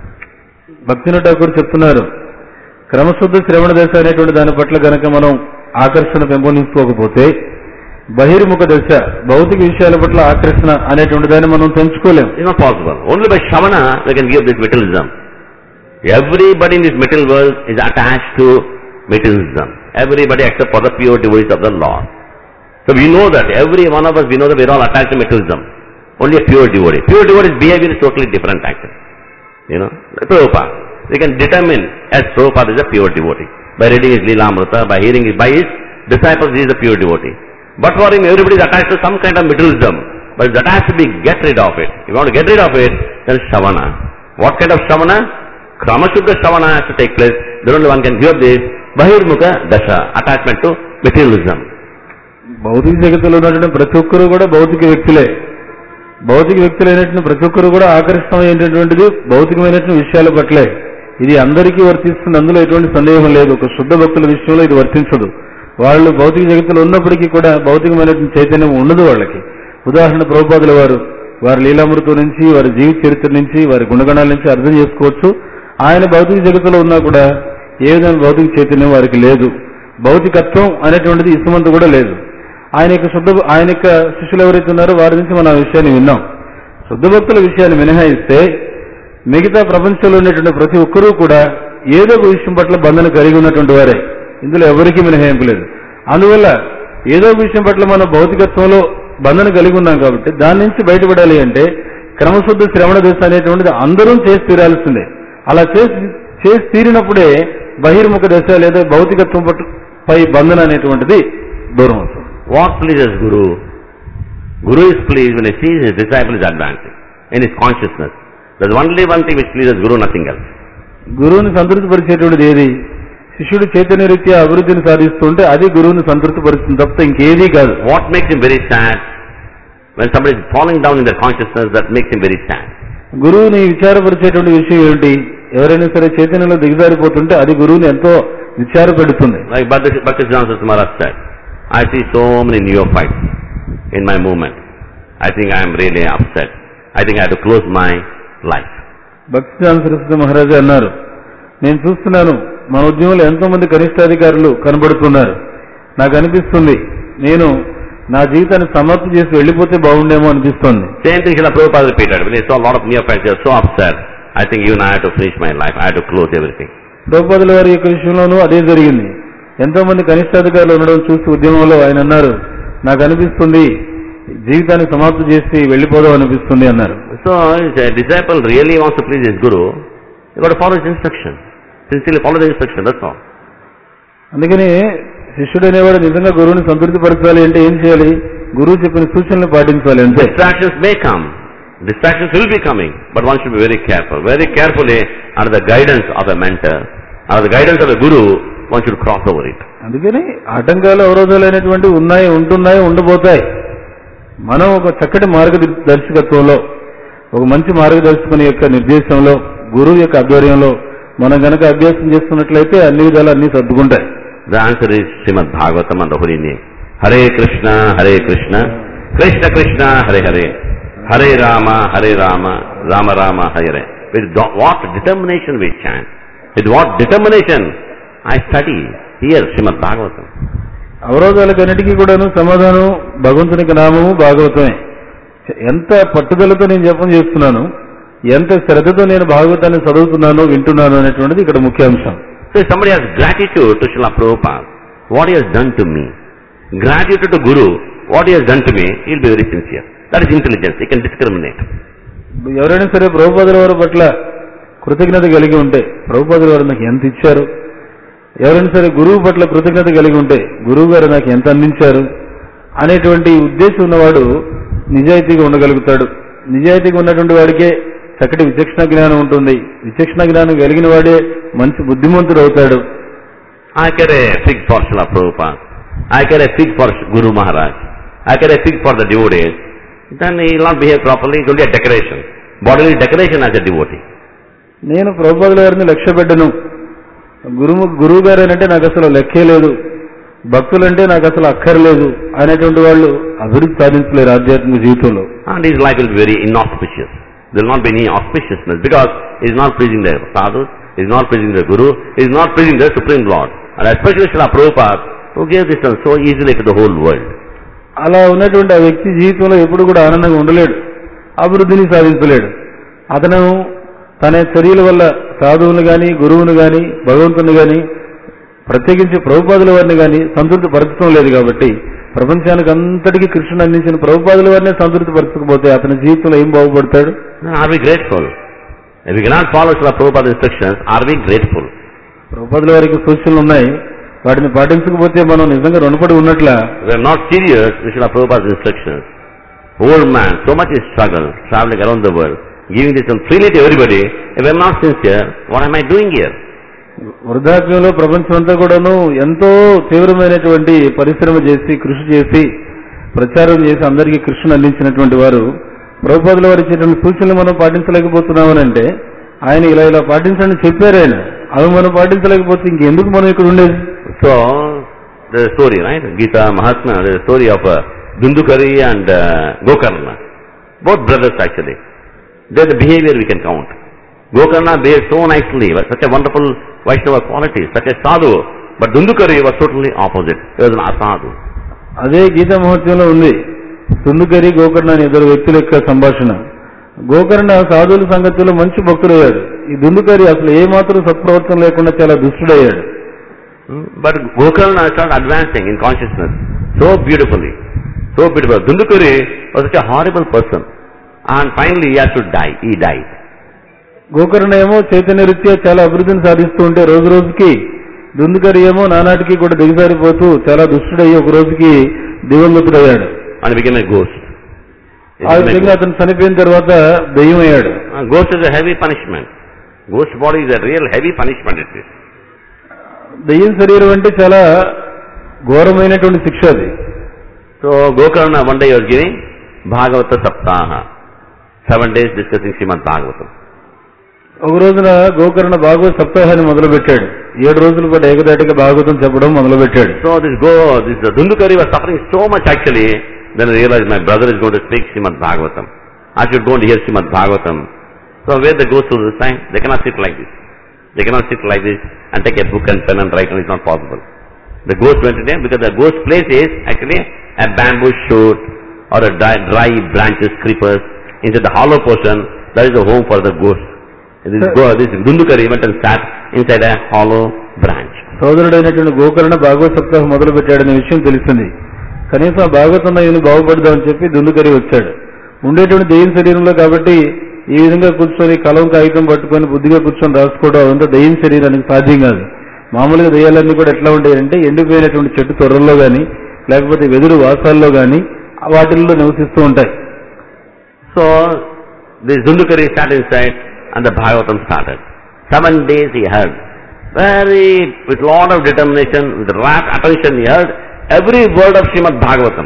భక్తిన Thakur చెప్తున్నారు క్రమశుద్ధ శ్రవణ దశ అనేటువంటి దాని పట్ల గనక మనం ఆకర్షణ పెంపొందించుకోకపోతే బహిర్ముఖ దశ భౌతిక విషయాల పట్ల ఆకర్షణ అనేటువంటి దాన్ని మనం పెంచుకోలేం It's not possible. Only by Shavana we can give this materialism. Everybody in this material world is attached to materialism. Everybody except for the pure devotees of the Lord. So we know that, every one of us, we know that we are all attached to materialism. Only a pure devotee. Pure devotee's behavior is totally different actually. You know, Prabhupada. We can determine as Prabhupada is a pure devotee. By reading his Leela Amrita, by hearing his, by his disciples, he is a pure devotee. But for him, everybody is attached to some kind of materialism. But that has to be get rid of it. If you want to get rid of it, then Shavana. What kind of Shavana? Kramashuddha Shavana has to take place. Then only one can give up this Bahirmukha Dasha, attachment to materialism. భౌతిక జగత్తులో ఉన్నటువంటి ప్రతి ఒక్కరూ కూడా భౌతిక వ్యక్తులే భౌతిక వ్యక్తులైనటువంటి ప్రతి ఒక్కరూ కూడా ఆకర్షణమైనటువంటిది భౌతికమైనటువంటి విషయాల పట్లే ఇది అందరికీ వర్తిస్తుంది అందులో ఎటువంటి సందేహం లేదు ఒక శుద్ధ భక్తుల విషయంలో ఇది వర్తించదు వాళ్ళు భౌతిక జగత్తులో ఉన్నప్పటికీ కూడా భౌతికమైనటువంటి చైతన్యం ఉండదు వాళ్ళకి ఉదాహరణ ప్రభుపాదుల వారు వారి లీలామృతం నుంచి వారి జీవిత చరిత్ర నుంచి వారి గుణగణాల నుంచి అర్థం చేసుకోవచ్చు ఆయన భౌతిక జగత్తులో ఉన్నా కూడా ఏ విధమైన భౌతిక చైతన్యం వారికి లేదు భౌతికత్వం అనేటువంటిది ఇసుమంత కూడా లేదు ఆయన యొక్క శుద్ధ ఆయన యొక్క శిష్యులు ఎవరైతే ఉన్నారో వారి నుంచి మనం ఆ విషయాన్ని విన్నాం శుద్ధ భక్తుల విషయాన్ని మినహాయిస్తే మిగతా ప్రపంచంలో ఉన్నటువంటి ప్రతి ఒక్కరూ కూడా ఏదో ఒక విషయం పట్ల బంధన కలిగి ఉన్నటువంటి వారే ఇందులో ఎవరికీ మినహాయింపు లేదు అందువల్ల ఏదో ఒక విషయం పట్ల మనం భౌతికత్వంలో బంధన కలిగి ఉన్నాం కాబట్టి దాని నుంచి బయటపడాలి అంటే క్రమశుద్ధ శ్రవణ దశ అనేటువంటిది అందరూ చేసి తీరాల్సిందే అలా చేసి చేసి తీరినప్పుడే బహిర్ముఖ దశ లేదా భౌతికత్వం పట్ల పై బంధన అనేటువంటిది దూరం అవుతుంది What pleases Guru? Guru is pleased when he sees his disciple is advancing in his consciousness. There's only one thing which pleases Guru, nothing else. గురువుని సంతృప్తిపరిచేటువంటిది ఏది శిష్యుడు చైతన్య రీత్యా అభివృద్ధిని సాధిస్తుంటే అది గురువుని సంతృప్తిపరుస్తుంది తప్ప ఇంకేదీ కాదు What makes him very sad? When somebody is falling down in their consciousness, that makes him very sad. గురువుని విచారపరిచేటువంటి విషయం ఏమిటి ఎవరైనా సరే చైతన్యంలో దిగజారిపోతుంటే అది గురువుని ఎంతో విచారపెడుతుంది Like Bhakti Bhaktisiddhanta Maharaj said, I see so many neophytes in my movement. I think I am really upset. I think I have to close my life. భక్తి సరస్వతి మహారాజా అన్నారు నేను చూస్తున్నాను మన ఉద్యమంలో ఎంతో మంది కనిష్టాధికారులు కనబడుతున్నారు నాకు అనిపిస్తుంది నేను నా జీవితాన్ని సమాప్తి చేసి వెళ్ళిపోతే బాగుండేమో అనిపిస్తుంది Same thing Srila Prabhupada repeated. When he saw a lot of neophytes, they are so upset. I think even I have to finish my life. I have to close everything. ద్రౌపదుల వారి యొక్క విషయంలోనూ అదే జరిగింది ఎంతో మంది కనిష్టాధికారులు ఉండడం చూసి ఉద్యమంలో ఆయన అన్నారు నాకు అనిపిస్తుంది జీవితాన్ని సమాప్తి చేసి వెళ్ళిపోదాం అనిపిస్తుంది అన్నారు So, if a disciple really wants to please his guru, you got to follow his instruction. Sincerely follow the instruction, that's all. అందుకని శిష్యుడు అనేవాడు నిజంగా గురువుని సంతృప్తిపరచాలి అంటే ఏం చేయాలి గురువు చెప్పిన సూచనలు పాటించాలి అంతే Distractions may come. Distractions will be coming, but one should be very careful. Very carefully, under the guidance of a mentor, under the guidance of a guru, one should cross over it. అందుకని ఆటంకాలు అవరోధాలు అనేటువంటివి ఉన్నాయి ఉంటున్నాయి ఉండబోతాయి మనం ఒక చక్కటి మార్గదర్శకత్వంలో ఒక మంచి మార్గదర్శకుని యొక్క నిర్దేశంలో గురువు యొక్క ఆధ్వర్యంలో మనం గనక అభ్యాసం చేస్తున్నట్లయితే అన్ని విధాలు అన్ని సర్దుకుంటాయి The answer is Srimad Bhagavatam and the holy name. Hare Krishna, Hare Krishna, Krishna Krishna, Hare Hare, Hare Rama, Hare Rama, Rama Rama, Hare Hare. With do- what determination we chant. With what determination I study here Srimad Bhagavatam. అవరోధాలకన్నిటికీ కూడాను సమాధానం భగవంతునికి నామము భాగవతమే ఎంత పట్టుదలతో నేను జపం చేస్తున్నాను ఎంత శ్రద్ధతో నేను భాగవతాన్ని చదువుతున్నాను వింటున్నాను అనేటువంటిది ఇక్కడ ముఖ్య అంశం So if somebody has gratitude to Srila Prabhupada, what he has done to me, gratitude to Guru, what he has done to me, he'll be very sincere. That is intelligence. He can discriminate. ఎవరైనా సరే ప్రభుపాదుల వారి పట్ల కృతజ్ఞత కలిగి ఉంటే ప్రభుపాదుల వారు నాకు ఎంత ఇచ్చారు ఎవరైనా సరే గురువు పట్ల కృతజ్ఞత కలిగి ఉంటే గురువు గారు నాకు ఎంత అందించారు అనేటువంటి ఉద్దేశం ఉన్నవాడు నిజాయితీగా ఉండగలుగుతాడు నిజాయితీగా ఉన్నటువంటి వాడికే చక్కటి విచక్షణ జ్ఞానం ఉంటుంది విచక్షణ జ్ఞానం కలిగిన వాడే మంచి బుద్ధిమంతుడు అవుతాడు I care a fig for Srila Prabhupada. I care a fig for Guru Maharaj. I care a fig for the devotees. Then he will not behave properly. It will be a decoration. Bodily decoration as a devotee. నేను ప్రభుపాదుల గారిని లక్ష్య పెట్టను గురువు గురువు గారు అంటే నాకు అసలు లెక్కే లేదు భక్తులంటే నాకు అసలు అక్కర్లేదు అనేటువంటి వాళ్ళు అభివృద్ధి సాధించలేరు ఆధ్యాత్మిక జీవితంలో And his life will be very inauspicious. There will not be any auspiciousness because he is not pleasing the sadhus, he is not pleasing the Guru, he is not pleasing the Supreme Lord. And especially Srila Prabhupada, who gave this one so easily to the whole world. అలా ఉన్నటువంటి ఆ వ్యక్తి జీవితంలో ఎప్పుడు కూడా ఆనందంగా ఉండలేడు అభివృద్ధిని సాధించలేడు అతను తన చర్యల వల్ల సాధువుని గాని గురువుని గాని భగవంతుని గాని ప్రత్యేకించి ప్రభుపాదుల వారిని గాని సంతృప్తి పరచడం లేదు కాబట్టి ప్రపంచానికి అంతటికీ కృష్ణుని అందించిన ప్రభుపాదుల వారిని సంతృప్తి పరచకపోతే అతని జీవితంలో ఏం బాగుపడతాడు Then are we grateful? If we cannot follow Srila Prabhupada's instructions, are we grateful? ప్రభుపాదుల వారికి సూచనలు ఉన్నాయి వాటిని పాటించకపోతే మనం నిజంగా రుణపడి ఉన్నట్ల We are not serious, we should have Prabhupada's instructions. Old man, so much is struggle, traveling around the world, giving this one freely to everybody. If I am not sincere, what am I doing here? వృద్ధాప్యంలో ప్రపంచం అంతా కూడాను ఎంతో తీవ్రమైనటువంటి పరిశ్రమ చేసి కృషి చేసి ప్రచారం చేసి అందరికీ కృష్ణను అందించినటువంటి వారు ప్రభుపాదుల వారు ఇచ్చేటువంటి సూచనలు మనం పాటించలేకపోతున్నామనంటే ఆయన ఇలా ఇలా పాటించండి చెప్పారు ఆయన అవి మనం పాటించలేకపోతే ఇంకెందుకు మనం ఇక్కడ ఉండేది So, the story, right? Gita Mahatma, the story of uh, Dundukari and uh, Gokarna. Both brothers actually. There's the behavior we can count. Gokarna behaved so nicely, was such a wonderful Vaishnava quality, such a sadhu. But Dundukari was totally opposite. He was an asadhu. అదే గీతా మహోత్సవంలో ఉంది తుందుకరి గోకర్ణ అని ఇద్దరు వ్యక్తుల యొక్క సంభాషణ గోకర్ణ సాధువుల సంగతిలో మంచి భక్తుడయ్యాడు ఈ దుందుకరి అసలు ఏమాత్రం సత్ప్రవర్తన లేకుండా చాలా దుష్టుడయ్యాడు Hmm? But Gokarna started advancing in consciousness so beautifully. So beautiful. Dundukari was such a horrible person. And finally he had to die. He died. Gokarna ఏమో చైతన్య రీత్యా చాలా అభివృద్ధిని సాధిస్తూ ఉంటే రోజు రోజుకి దుందుకరి ఏమో నానాటికి కూడా దిగజారిపోతూ చాలా దుష్టుడయ్యి ఒక రోజుకి దివంగతుడయ్యాడు And became a ghost. He ఆ became a విధంగా అతను చనిపోయిన తర్వాత దెయ్యం అయ్యాడు Uh, ghost is a heavy punishment. Ghost body is a real heavy punishment it is. దెయ్యం శరీరం అంటే చాలా ఘోరమైనటువంటి శిక్ష అది So Gokarna one day was giving Bhagavata Saptaha. Seven days discussing Srimad Bhagavatam. ఒక రోజున గోకర్ణ భాగవత సప్తాహాన్ని మొదలుపెట్టాడు ఏడు రోజుల పాటు ఏకదాటిగా భాగవతం చెప్పడం మొదలుపెట్టాడు So this go, this uh, Dundukari was suffering so much actually, then I realized my brother is going to speak Srimad Bhagavatam. I should go and hear Srimad Bhagavatam. So where the ghost will sign? They cannot sit like this. They cannot sit like this and take a book and pen and write, and it's not possible. The ghost went to them because the ghost place is actually a bamboo shoot or a dry, dry branches, creepers. Inside the hollow portion, that is the home for the ghost. This, Sir. go, this Dundukari went and sat inside a hollow branch. సోదరుడైనటువంటి Gokarna భాగవత సప్తాహం మొదలు పెట్టాడనే విషయం తెలిసింది కనీసం ఆ భాగవతంలో ఈయన బాగుపడదామని చెప్పి దుందుకరి వచ్చాడు ఉండేటువంటి దెయ్యం శరీరంలో కాబట్టి ఈ విధంగా కూర్చొని కలం కాగితం పట్టుకొని బుద్ధిగా కూర్చొని రాసుకోవడం అదంతా దెయ్యం శరీరానికి సాధ్యం కాదు మామూలుగా దెయ్యాలన్నీ కూడా ఎట్లా ఉంటాయంటే ఎండిపోయినటువంటి చెట్టు తొర్రల్లో గాని లేకపోతే వెదురు వాసాల్లో గాని వాటిల్లో నివసిస్తూ ఉంటాయి So, this Dundukari sat inside and the Bhagavatam started. Seven days he heard. Very, with lot of determination, with rapt attention he heard every word of Srimad Bhagavatam.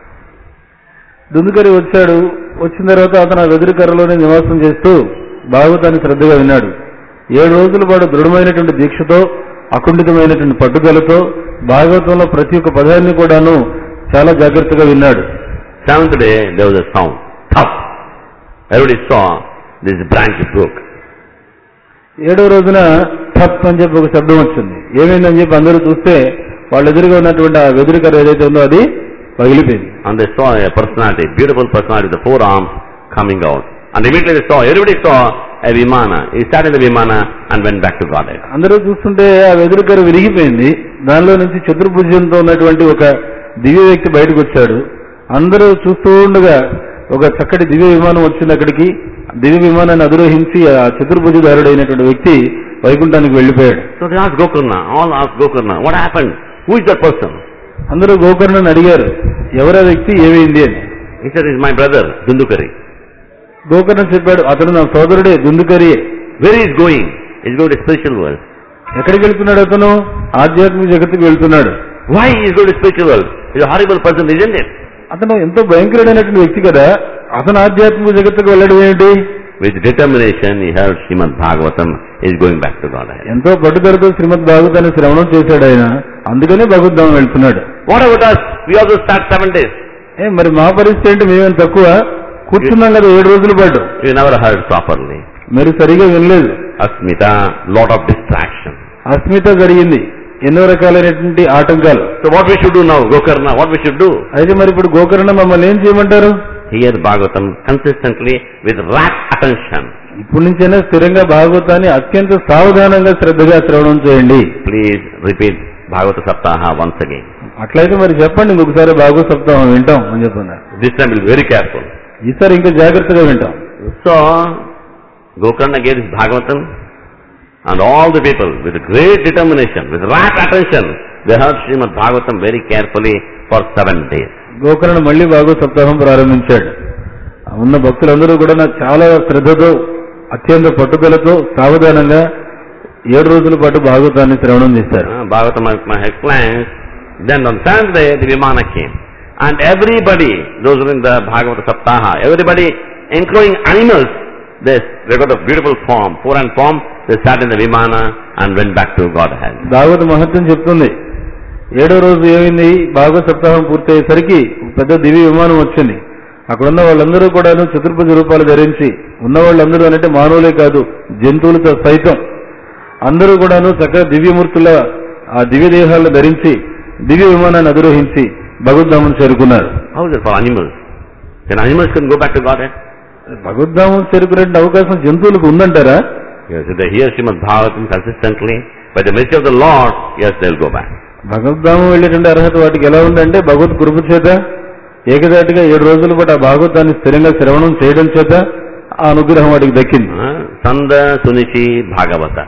దుందుకరి వచ్చాడు వచ్చిన తర్వాత అతను ఆ వెదురు కర్రలోనే నివాసం చేస్తూ భాగవతాన్ని శ్రద్ధగా విన్నాడు ఏడు రోజుల పాటు దృఢమైనటువంటి దీక్షతో అకుంఠితమైనటువంటి పట్టుదలతో భాగవతంలో ప్రతి ఒక్క పదాన్ని కూడాను చాలా జాగ్రత్తగా విన్నాడు Seventh day, there was a sound. Thump. Everybody saw this branch broke. ఏడో రోజున ఠప్ అని చెప్పి ఒక శబ్దం వచ్చింది ఏమైందని చెప్పి అందరూ చూస్తే వాళ్ళ ఎదురుగా ఉన్నటువంటి ఆ వెదురు కర్ర ఏదైతే ఉందో అది పగిలిపోయింది And they saw a personality, beautiful personality with the four arms coming out. And immediately they saw, everybody saw a Vimana. He sat in the Vimana and went back to Godhead. అందరూ చూస్తుంటే ఆ వెదురు కర్ర విరిగిపోయింది దానిలో నుంచి చతుర్భుజంతో ఉన్నటువంటి ఒక దివ్య వ్యక్తి బయటకు వచ్చాడు అందరూ చూస్తూ ఉండగా ఒక చక్కటి దివ్య విమానం వచ్చింది అక్కడికి దివ్య విమానాన్ని అధిరోహించి ఆ చతుర్భుజధారుడైనటువంటి వ్యక్తి వైకుంఠానికి వెళ్లిపోయాడు So they asked Gokarna, all asked Gokarna, what happened? Who is that person? అందరూ గోకర్ణని అడిగారు ఎవరా వ్యక్తి ఏమైంది అని He said, he's my brother, Dundukari. Gokarna చెప్పాడు అతడు నా సోదరుడే దుందుకరియే Where he is going? He's going to spiritual world. ఎక్కడికి వెళ్తున్నాడు అతను ఆధ్యాత్మిక జగత్తుకు వెళ్తున్నాడు Why he is going to spiritual world? He's a horrible person, isn't it? అతను ఎంతో భయంకరుడైనటువంటి వ్యక్తి కదా అతను ఆధ్యాత్మిక జగత్తుకు వెళ్ళడం ఏమిటి With determination, he heard Srimad Bhagavatam, he is going back to Godhead. ఎంతో పట్టుదలతో శ్రీమద్ భాగవతాన్ని శ్రవణం చేశాడు ఆయన అందుకనే భగవద్ధామం వెళ్తున్నాడు What about us? We also start seven days. ఏ మరి మా పరిస్థితి ఏంటి మేమేం తక్కువ కూర్చున్నాం కదా ఏడు రోజుల పాటు We never heard properly. మీరు సరిగా వినలేదు Asmita, lot of distraction. Asmita జరిగింది ఎన్నో రకాలైనటువంటి ఆటంకాలు So what we should do now, Gokarna, what we should do? అయితే మరి ఇప్పుడు గోకర్ణ మమ్మల్ని ఏం చేయమంటారు Hear Bhagavatam consistently with rapt attention. ఇప్పటి నుంచైనా స్థిరంగా భాగవతాన్ని అత్యంత సావధానంగా శ్రద్ధగా శ్రవణం చేయండి Please repeat Bhagavata Saptaha once again. అట్లయితే మరి చెప్పండి ఇంకొకసారి భాగవత సప్తాహం వింటాం అని చెప్పన్నారు This time we'll be very careful. ఈసారి ఇంకా జాగ్రత్తగా వింటాం So, Gokarna gave this Bhagavatam and all the people with great determination, with rapt attention, they heard Srimad Bhagavatam very carefully for seven days. Gokarna మళ్ళీ భాగవత సప్తాహం ప్రారంభించాడు ఉన్న భక్తులందరూ కూడా నాకు చాలా శ్రద్ధతో అత్యంత పట్టుదలతో సావధానంగా ఏడు రోజుల పాటు భాగవతాన్ని శ్రవణం చేశారు Uh, Bhagavatam Mahatma explains, then on seventh day the Vimana came. And everybody, those who are in the Bhagavata Saptaha, everybody, including animals, they, they got a beautiful form, four and form, they sat in the Vimana and went back to Godhead. భాగవత మహత్యం చెప్తుంది ఏడో రోజు ఏమైంది భాగవత సప్తాహం పూర్తయ్యేసరికి ఒక పెద్ద దివ్య విమానం వచ్చింది అక్కడ ఉన్న వాళ్ళందరూ కూడాను చతుర్భుజ రూపాలు ధరించి ఉన్న వాళ్ళందరూ అంటే మానవులే కాదు జంతువులతో సైతం అందరూ కూడాను చక్కగా దివ్యమూర్తుల ఆ దివ్య దేహాలను ధరించి దివ్య విమానాన్ని అధిరోహించి భగవద్ధామం చేరుకున్నారు How is it for animals? Can animals can go back to Godhead? భగవద్ధామం చేరుకునే అవకాశం జంతువులకు ఉందంటారా Yes, if they hear Srimad Bhagavatam consistently, by the mercy of the Lord, yes, they'll go back. భగవద్ధామం వెళ్ళేటువంటి అర్హత వాటికి ఎలా ఉందంటే భగవత్ కృప చేత ఏకదాటిగా ఏడు రోజుల పాటు ఆ భాగవతాన్ని స్థిరంగా శ్రవణం చేయడం చేత ఆ అనుగ్రహం వాటికి దక్కింది Uh, Sanda Sunichi Bhagavata.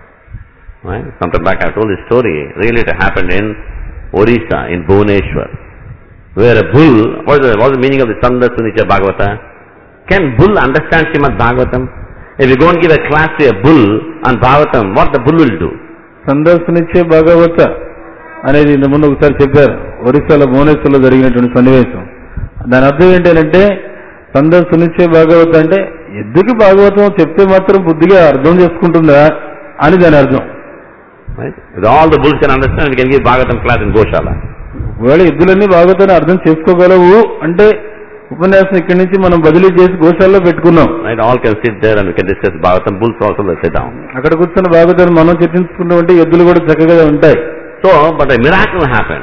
Right? Sometime back I told this story. Really it happened in Orissa, in Bhuvaneshwar. Where a bull, what is the, what is the meaning of the Sanda Sunicha Bhagavata? Can bull understand Srimad Bhagavatam? If you go and give a class to a bull on Bhagavatam, what the bull will do? సందర్శనిచ్చే భాగవత అనేది ఇంత ముందు ఒకసారి చెప్పారు ఒరిస్సాలో భువనేశ్వర్లో జరిగినటువంటి సన్నివేశం దాని అర్థం ఏంటంటే సందర్శనిచ్చే భాగవత అంటే ఎద్దుకి భాగవతం చెప్తే మాత్రం బుద్ధిగా అర్థం చేసుకుంటుందా అని దాని అర్థం Right? If all the bulls can understand, we can give Bhagavatam class in Goshala. ఒకవేళ ఎద్దులన్నీ భాగవతాన్ని అర్థం చేసుకోగలవు అంటే ఉపన్యాసం ఇక్కడి నుంచి మనం బదిలీ చేసి గోశాలలో పెట్టుకున్నాం Right? All can sit there and we can discuss Bhagavatam. Bulls also will sit down. అక్కడ కూర్చొని భాగవతాన్ని మనం చర్చించుకుంటామంటే ఎద్దులు కూడా చక్కగా ఉంటాయి So, but a miracle happened.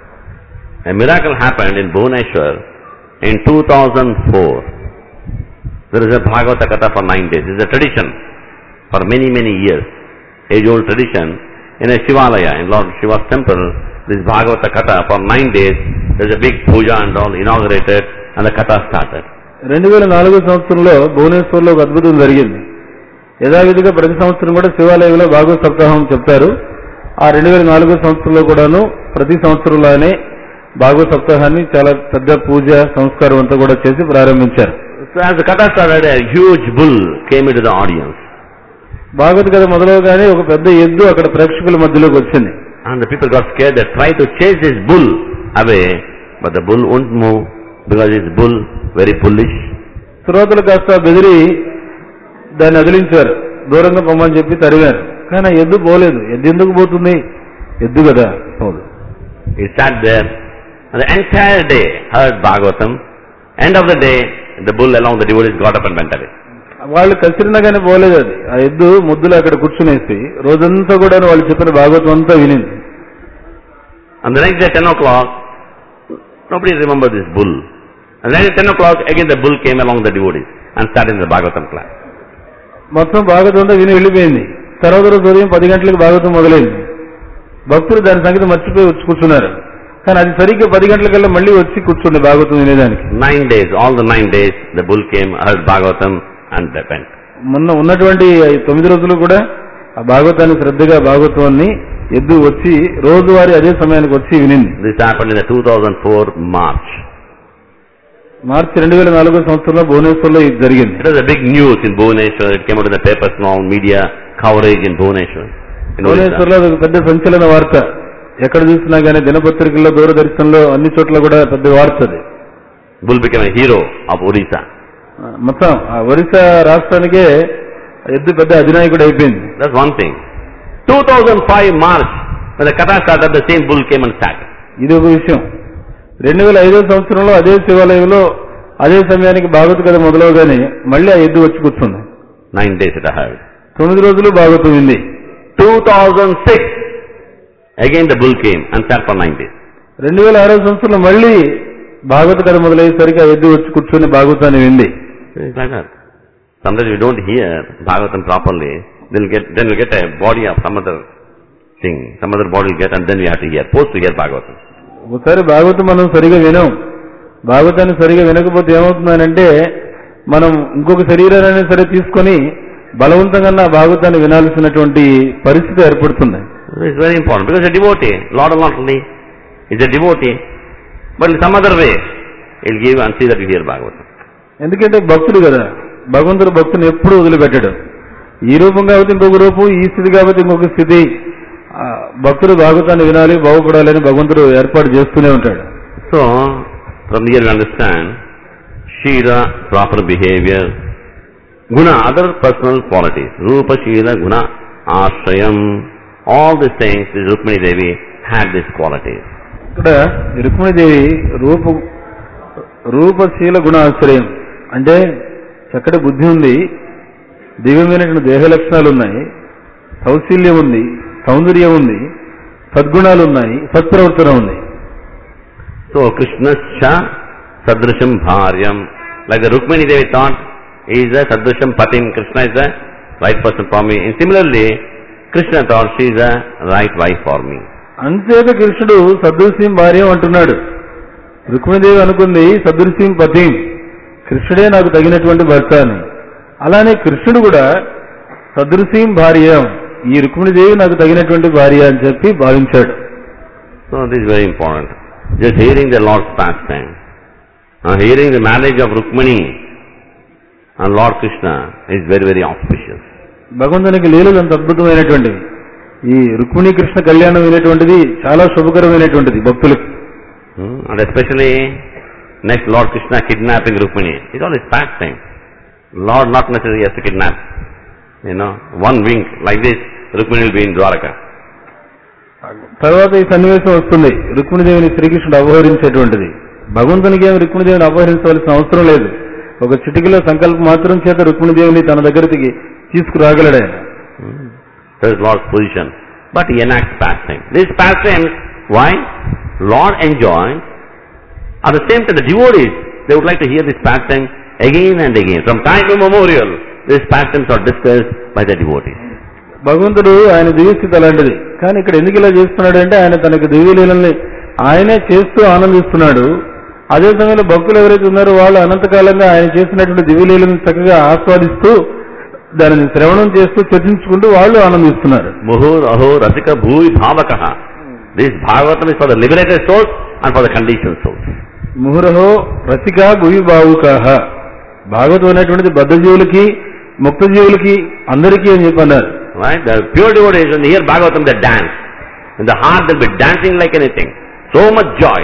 A miracle happened in Bhuvaneshwar in 2004. There is a Bhagavata Katha for nine days. It's a tradition for many, many years. Age-old tradition. In a Shivalaya, in Lord Shiva's temple, this Bhagavata Katha for nine days, there's a big puja and all inaugurated and the Katha started. రెండు వేల నాలుగో సంవత్సరంలో భువనేశ్వర్లో ఒక అద్భుతం జరిగింది యథావిధిగా ప్రతి సంవత్సరం కూడా శివాలయంలో భాగవత సప్తాహం చెప్తారు ఆ రెండు వేల నాలుగో సంవత్సరంలో కూడాను ప్రతి సంవత్సరంలోనే భాగవత సప్తాహాన్ని చాలా పెద్ద పూజ సంస్కారం అంతా కూడా చేసి ప్రారంభించారు So as the Katha started, a huge bull came into the audience. భాగవత కథ మొదలవగానే ఒక పెద్ద ఎద్దు అక్కడ ప్రేక్షకుల మధ్యలోకి వచ్చింది And the people got scared. They tried to chase this bull away, but the bull won't move because it's bull very bullish. శ్రోతలు కాస్త బెదిరి దాన్ని అదిలించారు దూరంగా పొమ్మని చెప్పి తరివారు కానీ ఆ ఎద్దు పోలేదు ఎద్దు ఎందుకు పోతుంది ఎద్దు కదా పోదు He sat there and the entire day heard Bhagavatam. End of the day, the bull along the devotees got up and went away. వాళ్ళు కసిరినా కానీ పోలేదు అది ఆ ఎద్దు ముద్దులు అక్కడ కూర్చునేసి రోజంతా కూడా వాళ్ళు చెప్పిన భాగవతం అంతా వినింది And the next day, 10 o'clock, nobody remembered this bull. And then at 10 o'clock, again the bull came along the devotees and sat in the Bhagavatam class. మొత్తం భాగవతం అంతా విని వెళ్ళిపోయింది తర్వాత రోజు ఉదయం పది గంటలకు భాగవతం మొదలైంది భక్తులు దాని సంగతి మర్చిపోయి వచ్చి కూర్చున్నారు కానీ అది సరిగ్గా పది గంటలకల్లా మళ్ళీ వచ్చి కూర్చుంది Bhagavatam వినేదానికి Nine days, all the nine days, the bull came, heard Bhagavatam and they went. మొన్న ఉన్నటువంటి ఈ తొమ్మిది రోజులు కూడా ఆ భాగవతాన్ని శ్రద్ధగా భాగవతాన్ని ఎద్దు వచ్చి రోజువారీ అదే సమయానికి వచ్చి వినింది This happened in the 2004 March. మార్చి రెండు వేల నాలుగో సంవత్సరంలో భువనేశ్వర్లో ఇది జరిగింది It was a big news in Bhubaneswar. It came out in the papers and all media coverage in Bhubaneswar. In Odisha. భువనేశ్వర్లో అది ఒక పెద్ద సంచలన వార్త ఎక్కడ చూసినా గానీ దినపత్రికల్లో దూరదర్శన్లో అన్ని చోట్ల కూడా పెద్ద వార్త అది Bull became a hero of Odisha. ఆ, మొత్తం ఆ ఒరిస్సా రాష్ట్రానికే ఎద్దు పెద్ద అధినాయకుడు అయిపోయింది That's one thing. 2005 March, when the Katha started, the same bull came and sat. ఇది ఒక విషయం రెండు వేల ఐదో సంవత్సరంలో అదే శివాలయంలో అదే సమయానికి భాగవత కథ మొదలవగానే మళ్ళీ ఆ ఎద్దు వచ్చి కూర్చుంది Nine days it heard. తొమ్మిది రోజులు Bhagavatam వింది 2006, again the bull came and sat for nine days. రెండు వేల ఆరో సంవత్సరంలో మళ్ళీ భాగవత కథ మొదలయ్యేసరికి ఆ ఎద్దు వచ్చి కూర్చొని భాగవతాన్ని వింది It's like that. Sometimes we don't hear Bhagavatam properly, then we'll get, then we'll get a body of some other thing, some other body will get and then we have to hear, post to hear Bhagavatam. ఒకసారి భాగవతం మనం సరిగా వినం భాగవతాన్ని సరిగా వినకపోతే ఏమవుతుందనంటే మనం ఇంకొక శరీరాన్ని సరే తీసుకొని బలవంతంగా ఆ భాగవతాన్ని వినాల్సినటువంటి పరిస్థితి ఏర్పడుతుంది It's very important because a devotee, Lord of not only is a devotee, but in some other way, he'll give and see that you hear Bhagavatam. ఎందుకంటే భక్తుడు కదా భగవంతుడు భక్తుని ఎప్పుడు వదిలిపెట్టడు ఈ రూపం కాబట్టి ఇంకొక రూపం ఈ స్థితి కాబట్టి ఇంకొక స్థితి ఆ, భక్తుడు భాగవతాన్ని వినాలి బాగుపడాలని భగవంతుడు ఏర్పాటు చేస్తూనే ఉంటాడు So, from here we understand Shila, proper behavior, Guna, other personal qualities. Rupa, Shila, Guna, Ashrayam, all these things, this Rukmini Devi had these qualities. ఇక్కడ రుక్మిణీదేవి రూప రూపశీల గుణాశ్రయం అంటే చక్కటి బుద్ధి ఉంది దివ్యమైనటువంటి దేహ లక్షణాలు ఉన్నాయి సౌశీల్యం ఉంది సౌందర్యం ఉంది సద్గుణాలు ఉన్నాయి సత్ప్రవర్తన ఉంది So, Krishnascha Sadrisham Bharyam, like the Rukmini Devi thought, he is a Sadrisham Patim, Krishna is a right person for me. And similarly, Krishna thought she is a right wife for me. అంతేత కృష్ణుడు సదృశ్యం భార్యం అంటున్నాడు రుక్మిణీదేవి అనుకుంది సదృశ్యం పతిం కృష్ణుడే నాకు తగినటువంటి భర్త అని అలానే కృష్ణుడు కూడా సదృశ్యం భార్య ఈ రుక్మిణీదేవి నాకు తగినటువంటి భార్య అని చెప్పి భావించాడు So this is very important. Just hearing the Lord's pastime, uh, hearing the marriage of Rukmini and Lord Krishna is very, very auspicious. భగవంతునికి లీలలు అంత అద్భుతమైనటువంటివి ఈ రుక్మిణీ కృష్ణ కళ్యాణం అయినటువంటిది చాలా శుభకరమైనటువంటిది భక్తులకు Hmm? And especially next Lord Krishna kidnapping Rukmini. It's all his pastime. Lord not necessarily has to kidnap. You know, one wink like this, Rukmini will be in Dwaraka. తర్వాత ఈ సన్నివేశం వస్తుంది రుక్మిణీదేవిని శ్రీకృష్ణుడు అపహరించేటువంటిది భగవంతునికి ఏమి రుక్మిణీదేవిని అపహరించవలసిన అవసరం లేదు ఒక చిటికలో సంకల్పం మాత్రం చేత రుక్మిణీదేవిని తన దగ్గరికి తీసుకురాగలడు ఆయన That is Lord's position. But he enacts pastime. These pastimes, why? Lord enjoys. At the same time, the devotees, they would like to hear this pastime again and again. From time immemorial, these pastimes are discussed by the devotees. భగవంతుడు ఆయన దివ్యస్థితి అలాంటిది కానీ ఇక్కడ ఎందుకు ఇలా చేస్తున్నాడు అంటే ఆయన తనకు దివ్యలీలని ఆయనే చేస్తూ ఆనందిస్తున్నాడు అదే సమయంలో భక్తులు ఎవరైతే ఉన్నారో వాళ్ళు అనంతకాలంగా ఆయన చేసినటువంటి దివ్యలీలను చక్కగా ఆస్వాదిస్తూ దానిని శ్రవణం చేస్తూ చర్చించుకుంటూ వాళ్ళు ఆనందిస్తున్నారు Muhur aho rasika bhuvi bhavakaha. This Bhagavatam is for the liberated souls and for the conditioned souls. ముహురహో రసిక గువి బావుకాహ Bhagavatam అనేటువంటిది బద్ధజీవులకి ముక్తజీవులకి అందరికీ అని చెప్పి అన్నారు Right? The pure devotees, when they hear Bhagavatam, they dance. In the heart, they'll be dancing like anything. So much joy.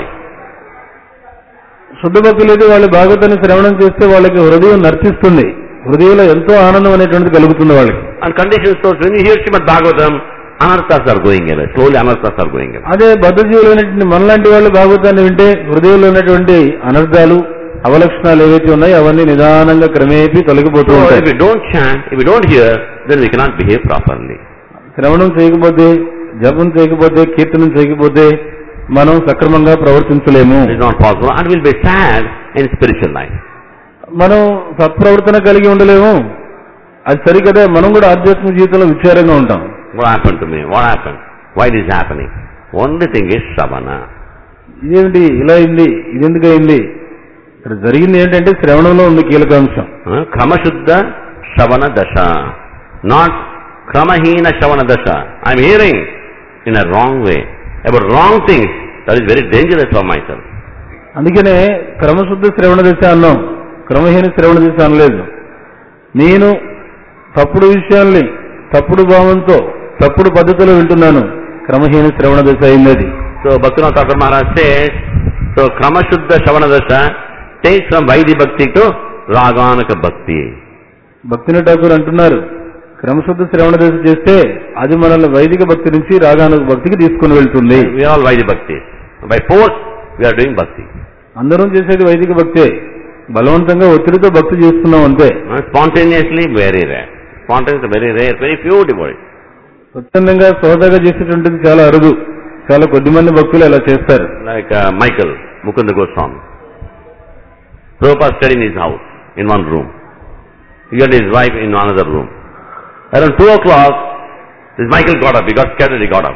శుద్ధ భక్తులైతే వాళ్ళు భాగవతాన్ని శ్రవణం చేస్తే వాళ్ళకి హృదయం నర్తిస్తుంది హృదయంలో ఎంతో ఆనందం అనేటువంటిది కలుగుతుంది వాళ్ళకి And conditioned souls, when you hear Srimad Bhagavatam, anarthas are going away. Slowly anarthas are going away. అదే బద్ధజీవులైనటువంటి మనలాంటి వాళ్ళు భాగవతాన్ని వింటే హృదయంలో ఉన్నటువంటి అనర్థాలు అవలక్షణాలు ఏవైతే ఉన్నాయో అవన్నీ నిదానంగా క్రమేపీ తొలగిపోతూ So if ఉంటాయి we don't chant, if we don't hear, then we cannot behave properly. శ్రవణం చేయకపోతే జపం చేయకపోతే కీర్తనం చేయకపోతే మనం సక్రమంగా ప్రవర్తించలేము It is not possible and we'll be sad in spiritual life. మనం సత్ప్రవర్తన కలిగి ఉండలేము అది సరికదా మనం కూడా ఆధ్యాత్మిక జీవితంలో విచారంగా ఉంటాం What happened to me? What happened? Why this is happening? Only thing is Shavana. ఇదేమిటి ఇలా అయింది ఇది ఎందుకు అయింది ఇక్కడ జరిగింది ఏంటంటే శ్రవణంలో ఉంది కీలకాంశం Huh? Kramashuddha Shavana Dasha. Not Kramahina Shavana Dasha. I am hearing in a wrong way about wrong things. That is very dangerous for myself. అందుకనే క్రమశుద్ధ శ్రవణ దశ అన్నాం క్రమహీన శ్రవణ దశ అనలేదు నేను తప్పుడు విషయాల్ని తప్పుడు భావంతో తప్పుడు పద్ధతిలో వింటున్నాను క్రమహీన శ్రవణ దశ అయింది అది So Bhaktivinoda Thakur Maharaj says, so Kramashuddha Shavana Dasha takes from Vaidhi Bhakti to Raganaka Bhakti. భక్తిని ఠాకూర్ అంటున్నారు క్రమశుద్ధ శ్రవణ దశ చేస్తే అది మనల్ని వైదిక భక్తి నుంచి రాగానుక భక్తికి తీసుకుని వెళ్తుంది We are all Vaidhi Bhakti. By force, we are doing Bhakti. అందరం చేసేది వైదిక భక్తే బలవంతంగా ఒత్తిడితో భక్తి చేస్తున్నాం అంతే Uh, Spontaneously, very rare. Spontaneously, very rare. Very few devotees. స్వచ్ఛందంగా సోదాగా చేసేటువంటిది చాలా అరుదు చాలా కొద్ది మంది భక్తులు అలా చేస్తారు Like uh, Michael Mukunda Goswami. Prabhupada stayed in his house, in one room. He got his wife in another room. Around 2 o'clock, this Michael got up. He got scared and he got up.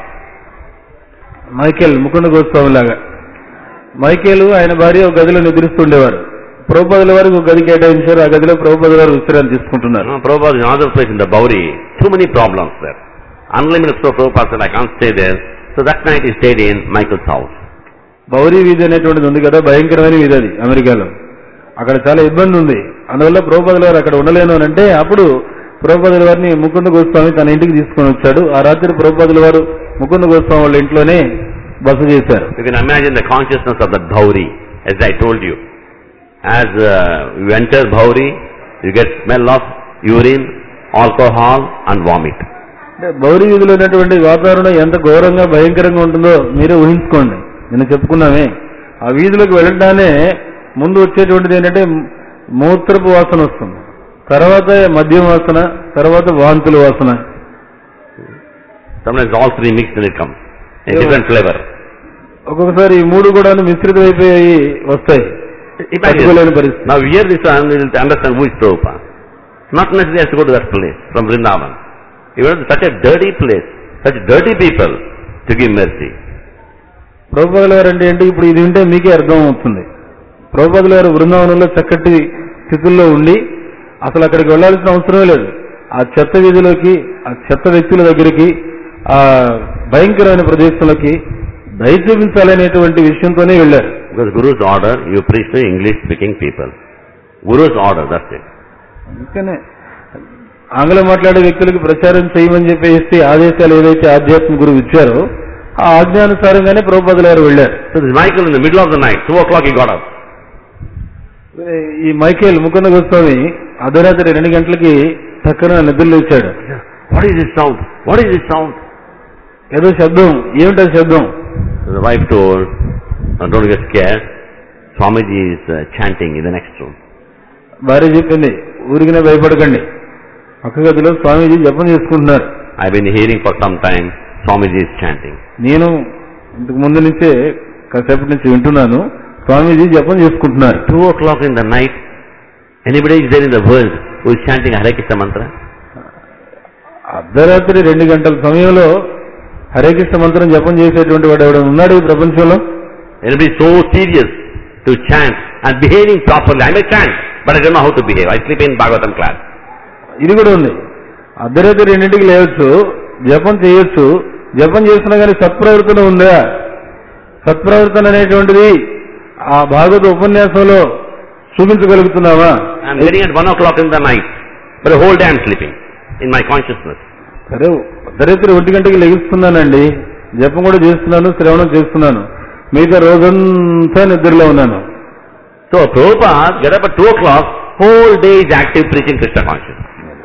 Michael Mukunda Goswami లాగా Michael ఆయన భార్య ఒక గదిలో నిద్రిస్తుండేవారు ప్రభుపదుల వారికి ఒక గది కేటాయించారు ఆ గదిలో ప్రభుపద వారు విశ్రాంతి తీసుకుంటున్నారు Uh, Prabhupada is in another place in the Bauri. Too many problems there. Unlimited. So Prabhupada said, I can't stay there. So that night he stayed in Michael's house. బౌరీ వీధి అనేటువంటిది ఉంది కదా భయంకరమైన వీధి అది అమెరికాలో అక్కడ చాలా ఇబ్బంది ఉంది అందువల్ల ప్రోపదుల వారు అక్కడ ఉండలేను అని అంటే అప్పుడు ప్రోపదుల వారిని ముకుంద గోస్వామి తన ఇంటికి తీసుకొని వచ్చాడు ఆ రాత్రి ప్రోపదుల వారు ముకుంద గోస్వామి వాళ్ళ ఇంట్లోనే బస చేశారు You can imagine the consciousness of that Bhauri, as I told you. As uh, you enter Bhauri, you get smell of urine, alcohol and vomit. అంటే బౌరీ వీధిలో ఉన్నటువంటి వాతావరణం ఎంత ఘోరంగా భయంకరంగా ఉంటుందో మీరే ఊహించుకోండి నేను చెప్పుకున్నామే ఆ వీధిలోకి వెళ్ళగానే ముందు వచ్చేటువంటిది ఏంటంటే మూత్రపు వాసన వస్తుంది తర్వాత మద్యం వాసన తర్వాత వాంతుల వాసన Sometimes all three mixed and it comes. A Yeah. different flavor. ఒక్కొక్కసారి ఈ మూడు కూడా మిశ్రితమైపోయి వస్తాయి తట్టుకోలేని Imagine. పరిస్థితి Now here this one, we will understand who is Prabhupada. Not necessarily has to go to that place from Vrindavan. He went to such a dirty place, such dirty people to give mercy. ప్రభుపాదుల గారు అంటే ఏంటి ఇప్పుడు ఇది వింటే మీకే అర్థం అవుతుంది ప్రభుపాదుల గారు బృందావనంలో చక్కటి స్థితుల్లో ఉండి అసలు అక్కడికి వెళ్లాల్సిన అవసరమే లేదు ఆ చెత్త వీధిలోకి ఆ చెత్త వ్యక్తుల దగ్గరికి ఆ భయంకరమైన ప్రదేశంలోకి దయ చూపించాలనేటువంటి విషయంతోనే వెళ్ళారు Because Guru's order, you preach to English speaking people. Guru's order, that's it. అందుకనే ఆంగ్లం మాట్లాడే వ్యక్తులకు ప్రచారం చేయమని చెప్పేసి ఆదేశాలు ఏదైతే ఆధ్యాత్మిక గురువు ఇచ్చారో ఆ ఆజ్ఞానుసారంగానే ప్రభుపాదుల గారు వెళ్ళారు So this Michael in the middle of the night, 2 o'clock he got up. ఈ మైకేల్ ముకుంద గోస్వామి అర్ధరాత్రి రెండు గంటలకి చక్కన నిద్రలో ఇచ్చాడు What is this sound? What is this sound? ఏదో శబ్దం ఏమిటో శబ్దం So the wife told, "Uh, don't get scared. Swamiji is uh, chanting in the next room. భార్య చెప్పింది ఊరికినే భయపడకండి పక్క గదిలో స్వామీజీ జపం చేసుకుంటున్నారు I've been hearing for some time, Swamiji is chanting. నేను ఇంతకు ముందు నుంచే కాసేపటి నుంచి వింటున్నాను స్వామీజీ జపం చేసుకుంటున్నారు 2 o'clock in the night, anybody is there in the world who is chanting Hare Krishna mantra? అర్ధరాత్రి రెండు గంటల సమయంలో హరే కృష్ణ మంత్రం జపం చేసేటువంటి వాడు ఎవడ ఉన్నాడు ఈ ప్రపంచంలో Anybody so serious to chant and behaving properly? I may chant, but I don't know how to behave. I sleep in Bhagavatam class. ఇది కూడా ఉంది అర్ధరాత్రి రెండింటికి లేవచ్చు జపం చేయొచ్చు జపం చేసినా కానీ సత్ప్రవర్తన ఉందా సత్ప్రవర్తన అనేటువంటిది ఆ భాగవత ఉపన్యాసంలో చూపించగలుగుతున్నావా I'm getting at 1 o'clock in the night, but the whole day I'm sleeping in my consciousness. సరే అర్ధరాత్రి ఒంటి గంటకి లెగిస్తున్నానండి జపం కూడా చేస్తున్నాను శ్రవణం చేస్తున్నాను మిగతా రోజంతా నిద్రలో ఉన్నాను So Prabhupada get up at 2 o'clock, whole day is active preaching Krishna consciousness.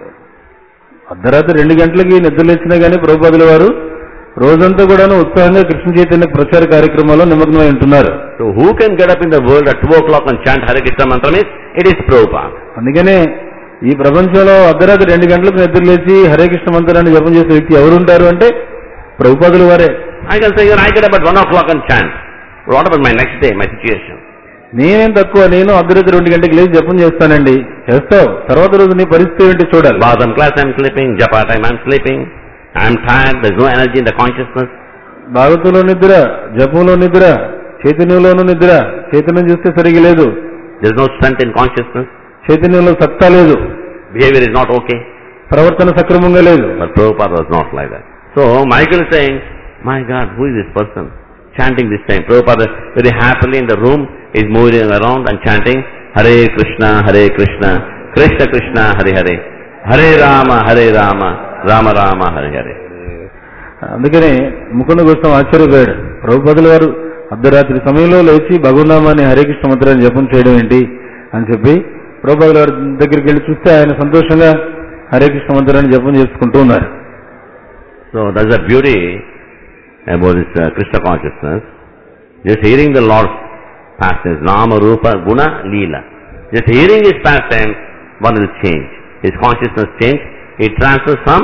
అర్ధరాత్రి రెండు గంటలకి నిద్రలేచినా కానీ ప్రభుపాదుల వారు రోజంతా కూడాను ఉత్సాహంగా కృష్ణ చైతన్య ప్రచార కార్యక్రమాల్లో నిమగ్నమై ఉంటున్నారు So who can get up in the world at 2 o'clock and chant Hare Krishna mantra means it is Prabhupada. అందుకనే ఈ ప్రపంచంలో అర్ధరాత్రి రెండు గంటలకు నిద్రలేచి హరే కృష్ణ మంత్రాన్ని జపం చేసే వ్యక్తి ఎవరుంటారు అంటే ప్రభుపాదుల వారే I can say, I get up at 1 o'clock and chant. But what about my next day, my situation? నేనేం తక్కువ నేను అర్ధరాత్రి రెండు గంటలకు లేచి జపం చేస్తానండి చేస్తావు తర్వాత రోజు నీ పరిస్థితి ఏంటి చూడాలి Bhagavatam class I'm sleeping, Japa time I'm sleeping, I'm tired, there's no energy in the consciousness. భాగవతంలో నిద్ర జపంలో నిద్ర చైతన్యంలోనూ నిద్ర చైతన్యం చూస్తే సరిగా లేదు There's no strength in consciousness. చైతన్యంలో సత్తా లేదు Behavior is not okay. ప్రవర్తన సక్రమంగా లేదు But Prabhupada was not like that. So Michael is saying, my God, who is this person chanting this time? Prabhupada very happily in the room is moving around and chanting Hare Krishna, Hare Krishna, Krishna Krishna, Hare Hare, Hare Rama, Hare Rama, Rama Rama, Hare Hare. అందుకనే ముకుంద గోస్వామి ఆశ్చర్యపోయాడు ప్రభుపదుల వారు అర్ధరాత్రి సమయంలో లేచి భగవన్నామాన్ని హరికృష్ణ మంత్రాన్ని జపం చేయడం ఏంటి అని చెప్పి ప్రభుపదుల వారి దగ్గరికి వెళ్ళి చూస్తే ఆయన సంతోషంగా హరికృష్ణ మంత్రాన్ని జపం చేసుకుంటూ ఉన్నారు So there's a beauty about this uh, Krishna consciousness. Just hearing the Lord's pastimes, Nama, Rupa, Guna, Leela. Just hearing his pastimes, one will change. His consciousness change. He transfers from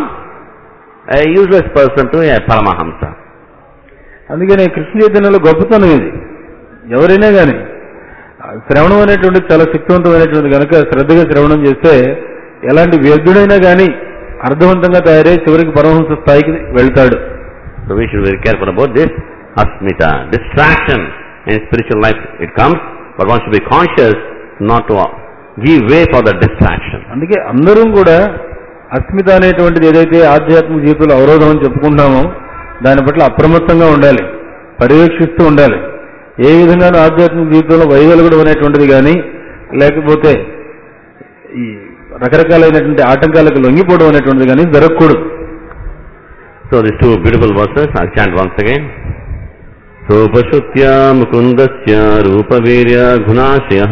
a useless person to a Paramahamsa. అందుకనే కృష్ణ చైతన్యంలో గొప్పతనం ఇది ఎవరైనా కానీ శ్రవణం అనేటువంటి చాలా శక్తివంతమైనటువంటి కనుక శ్రద్ధగా శ్రవణం చేస్తే ఎలాంటి వ్యర్థుడైనా కానీ అర్థవంతంగా తయారై చివరికి పరమహంస స్థాయికి వెళ్తాడు So we should be very careful about this. Asmita, distraction in spiritual life, it comes, but one should be conscious not to give way for the distraction. అందుకే అందరం కూడా అస్మిత అనేటువంటిది ఏదైతే ఆధ్యాత్మిక జీవితంలో అవరోధం అని చెప్పుకుంటామో దాని పట్ల అప్రమత్తంగా ఉండాలి పర్యవేక్షిస్తూ ఉండాలి ఏ విధంగానూ ఆధ్యాత్మిక జీవితంలో వైదొలగడం అనేటువంటిది కానీ లేకపోతే ఈ రకరకాలైనటువంటి ఆటంకాలకు లొంగిపోవడం అనేటువంటిది కానీ జరగకూడదు So these two beautiful verses, I'll chant once again. सोपश्रुत्या मुकुन्दस्य रूपवीर्य गुणाशयः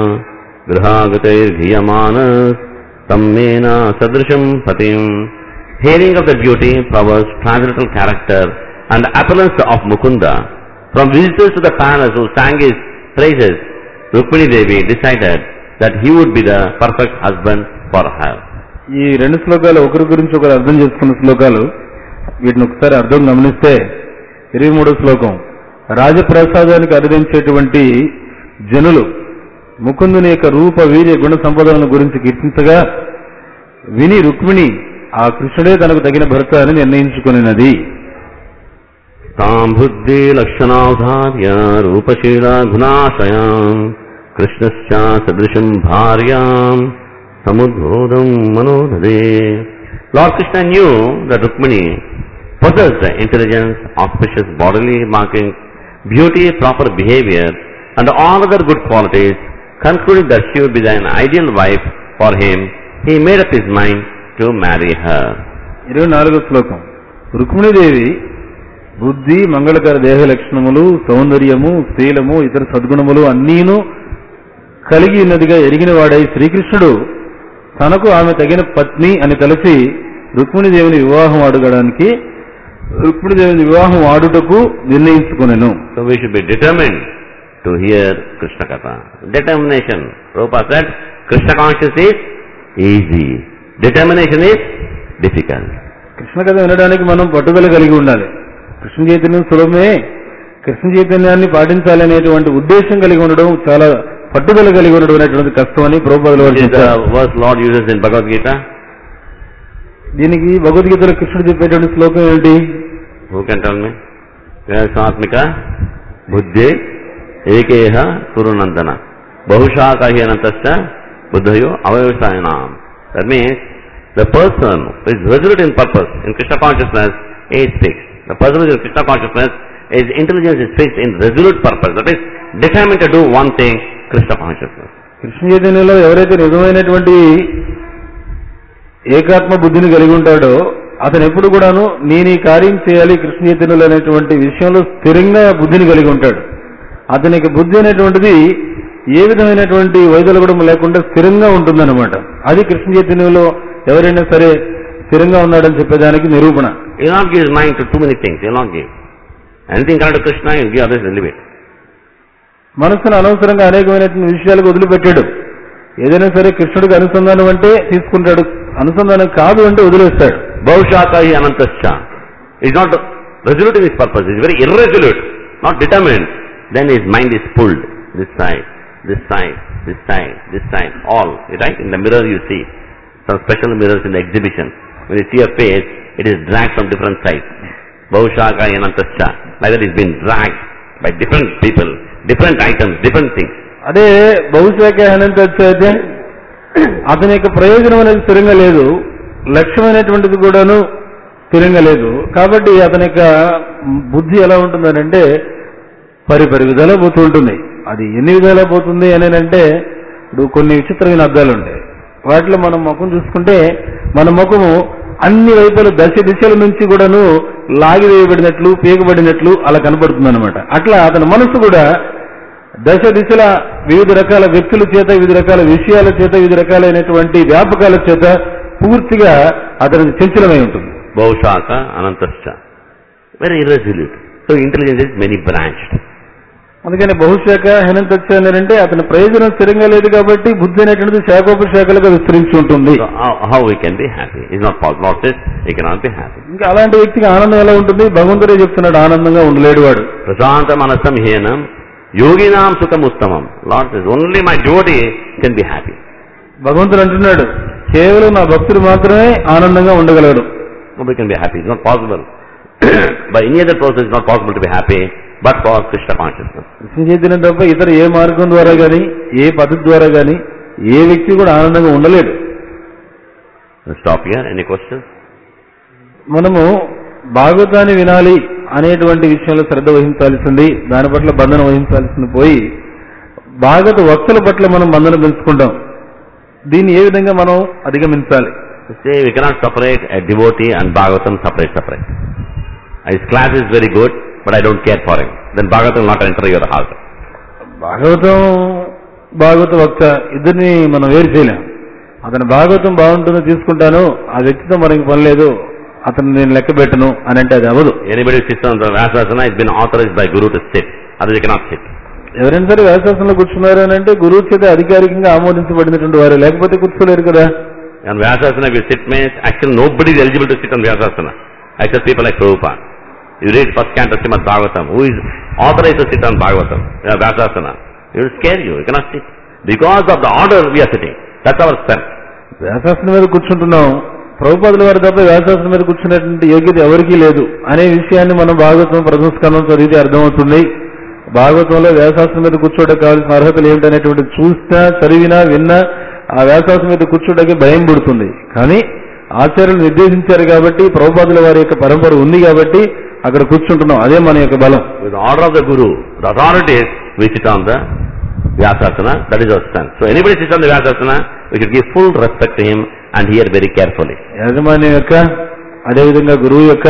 गृहागतैर्घीयमानः तम्मेना सदृशम् पतिम् Hearing of the beauty, powers, transcendental character and appellence of Mukunda, from visitors to the palace who sang his praises, Rukmini Devi decided that he would be the perfect husband for her. ఈ రెండు శ్లోకాలు ఒకరి గురించి ఒకరు అర్థం చేసుకున్న శ్లోకాలు వీటిని ఒకసారి అర్థం గమనిస్తే ఇరవై మూడో శ్లోకం రాజప్రసాదానికి అర్థించేటువంటి జనులు ముకుందుని యొక్క రూప వీర్య గుణ సంపదలను గురించి కీర్తించగా విని రుక్మిణి ఆ కృష్ణుడే తనకు తగిన భర్త అని నిర్ణయించుకున్నది ताम् बुद्धिलक्षणावधार्य रूपशीला गुणाशयाम् कृष्णश्च सदृशम् भार्याम् समुद्बोधम् मनोददे Lord Krishna knew that Rukmini possessed intelligence, auspicious bodily markings, beauty, proper behavior, and all other good qualities, concluding that she would be an ideal wife for him, he made up his mind to marry her. ఇరవై నాలుగో శ్లోకం రుక్మిణీదేవి బుద్ధి మంగళకర దేహ లక్షణములు సౌందర్యము శీలము ఇతర సద్గుణములు అన్నీను కలిగి ఉన్నదిగా ఎరిగిన వాడై శ్రీకృష్ణుడు తనకు ఆమె తగిన పత్ని అని తలచి రుక్మిణీదేవిని వివాహం అడగడానికి రుక్మిణీదేవిని వివాహం ఆడుటకు నిర్ణయించుకునెను So we should be determined to hear Krishna Katha. Determination. Prabhupada said, Krishna consciousness is easy. Determination is difficult. Krishna కథ వినడానికి మనం పట్టుదల కలిగి ఉండాలి కృష్ణ చైతన్యం సులభమే కృష్ణ చైతన్యాన్ని పాటించాలనేటువంటి ఉద్దేశం కలిగి ఉండడం చాలా పట్టుదల కలిగి ఉండడం అనేటువంటి కష్టం అని ప్రభుపాదుల వారు Which is చెప్పారు the verse Lord uses in Bhagavad Gita. దీనికి భగవద్గీతలో కృష్ణుడు చెప్పేటువంటి శ్లోకం ఏంటి Who can tell me? Vyasatmika buddhi ekeha kurunandana. Bahushaka hi anantasya buddhayo avayasayanam. That means the person who is resolute in purpose in Krishna consciousness is fixed. The person who is in Krishna consciousness, his intelligence is fixed in resolute purpose. That is determined to do one thing, Krishna consciousness. Krishna చైతన్యంలో ఎవరైతే నిజమైనటువంటి ఏకాత్మ బుద్ధిని కలిగి ఉంటాడో అతను ఎప్పుడు కూడాను నేను ఈ కార్యం చేయాలి కృష్ణ చైతన్యంలో అనేటువంటి విషయంలో స్థిరంగా బుద్ధిని కలిగి ఉంటాడు అతనికి బుద్ధి అనేటువంటిది ఏ విధమైనటువంటి వైదొలగడం లేకుండా స్థిరంగా ఉంటుందన్నమాట అది కృష్ణ చైతన్యంలో ఎవరైనా సరే స్థిరంగా ఉన్నాడని చెప్పేదానికి నిరూపణ He will not give his mind to too many things. He will not give. Anything connected to Krishna, he will give others, he will leave it. మనస్సును అనవసరంగా అనేకమైనటువంటి విషయాలకు వదిలిపెట్టాడు ఏదైనా సరే కృష్ణుడికి అనుసంధానం అంటే తీసుకుంటాడు అనుసంధానం కాదు అంటే వదిలేస్తాడు Bhavushaka hi anantascha. He is not resolute in his purpose. He is very irresolute, not determined. Then his mind is pulled. This side, this side, this side, this side, all. Right? In the mirror you see. Some special mirrors in the exhibition. When you see a face, it is dragged from different sides. Bhavushaka hi anantascha. Like that it is being dragged by different people, different items, different things. అదే బహుశాఖ హనంత అయితే అతని యొక్క ప్రయోజనం అనేది స్థిరంగా లేదు లక్ష్యమైనటువంటిది కూడాను స్థిరంగా లేదు కాబట్టి అతని యొక్క బుద్ధి ఎలా ఉంటుందనంటే పరి పరి విధాలా పోతూ ఉంటుంది అది ఎన్ని విధాలా పోతుంది అని అంటే ఇప్పుడు కొన్ని విచిత్రమైన అర్థాలు ఉంటాయి వాటిలో మనం ముఖం చూసుకుంటే మన ముఖము అన్ని వైపుల దశ దిశల నుంచి కూడాను లాగివేయబడినట్లు పీకబడినట్లు అలా కనబడుతుంది అనమాట అట్లా అతని మనసు కూడా దశ దిశల వివిధ రకాల వ్యక్తుల చేత వివిధ రకాల విషయాల చేత వివిధ రకాలైనటువంటి వ్యాపకాల చేత పూర్తిగా అతనికి చంచలమై ఉంటుంది Bhavushaka anantascha. Very irresolute. So intelligence is many branched. అందుకని బహుశాఖ హేనంతచ్చ అంటే అతని ప్రయోజనం స్థిరంగా లేదు కాబట్టి బుద్ధి అనేటువంటిది శాఖోపశాఖలుగా విస్తరించి ఉంటుంది So how, how we can be happy? It's not possible. Lord says we cannot be happy. ఇంకా అలాంటి వ్యక్తికి ఆనందం ఎలా ఉంటుంది భగవంతుడే చెప్తున్నాడు ఆనందంగా ఉండలేడు వాడు Prasanta manasam henam yoginam sukam uttamam. Lord says only my devotee can be happy. భగవంతుడు అంటున్నాడు కేవలం నా భక్తుడు మాత్రమే ఆనందంగా ఉండగలరు Nobody can be happy. It's not possible. By any other process it's not possible to be happy but for Krishna consciousness. Krishna చైతన్యం తప్ప ఇతర ఏ మార్గం ద్వారా గాని ఏ పద్ధతి ద్వారా గాని ఏ వ్యక్తి కూడా ఆనందంగా ఉండలేడు Let's stop here. Any questions? మనము భాగవతాన్ని వినాలి అనేటువంటి విషయంలో శ్రద్ధ వహించాల్సింది దాని పట్ల బంధన వహించాల్సింది పోయి భాగవత వక్తుల పట్ల మనం బంధన పెంచుకుంటాం దీన్ని ఏ విధంగా మనం అధిగమించాలి You say we cannot separate a devotee and Bhagavatam separate, separate. His class is very good, but I don't care for him. Then Bhagavatam will not enter your heart. Bhagavatam భాగవత వక్త ఇద్దరిని మనం వేరు చేయలేం అతని భాగవతం బాగుంటుందో తీసుకుంటాను ఆ వ్యక్తితో మనకి పని లేదు అతను నేను లెక్క పెట్టను అని అంటే అది అవ్వదు Anybody who sits on the Vyasasana has been authorized by Guru to sit. Otherwise you cannot sit. ఎవరైనా సరే వ్యాసాసనంలో కూర్చున్నారు అని అంటే గురువు చేత అధికారికంగా ఆమోదించబడినటువంటి వారు లేకపోతే కూర్చోలేరు కదా On Vyasasana if you sit means actually nobody is eligible to sit on Vyasasana. Except people like Prabhupada. You read first canto Srimad Bhagavatam. Who is authorized to sit on Bhagavatam? Yeah, Vyasasana. It will scare you. You cannot sit. Because of the order we are sitting. That's our strength. వ్యాసాసనం మీద కూర్చుంటున్నాం ప్రభుపాదుల వారి తప్ప వ్యాసాసనం మీద కూర్చునేటువంటి యోగ్యత ఎవరికీ లేదు అనే విషయాన్ని మనం భాగవతం ప్రథమ స్కందం చదివితే అర్థమవుతుంది భాగవతంలో వ్యాసాసనం మీద కూర్చోవడానికి కావాల్సిన అర్హతలు ఏమిటనేటువంటి చూసినా చదివినా విన్నా ఆ వ్యాసాసం మీద కూర్చోడానికి భయం పుడుతుంది కానీ ఆచార్యులు నిర్దేశించారు కాబట్టి ప్రభుపాదుల వారి యొక్క పరంపర ఉంది కాబట్టి అక్కడ కూర్చుంటున్నాం అదే మన యొక్క బలం With the order of the Guru, the authorities, we sit on the Vyasasana. That is our strength. So anybody sits on the Vyasasana, we should give full respect to him and hear very carefully. యాజమాన్యం యొక్క అదేవిధంగా గురువు యొక్క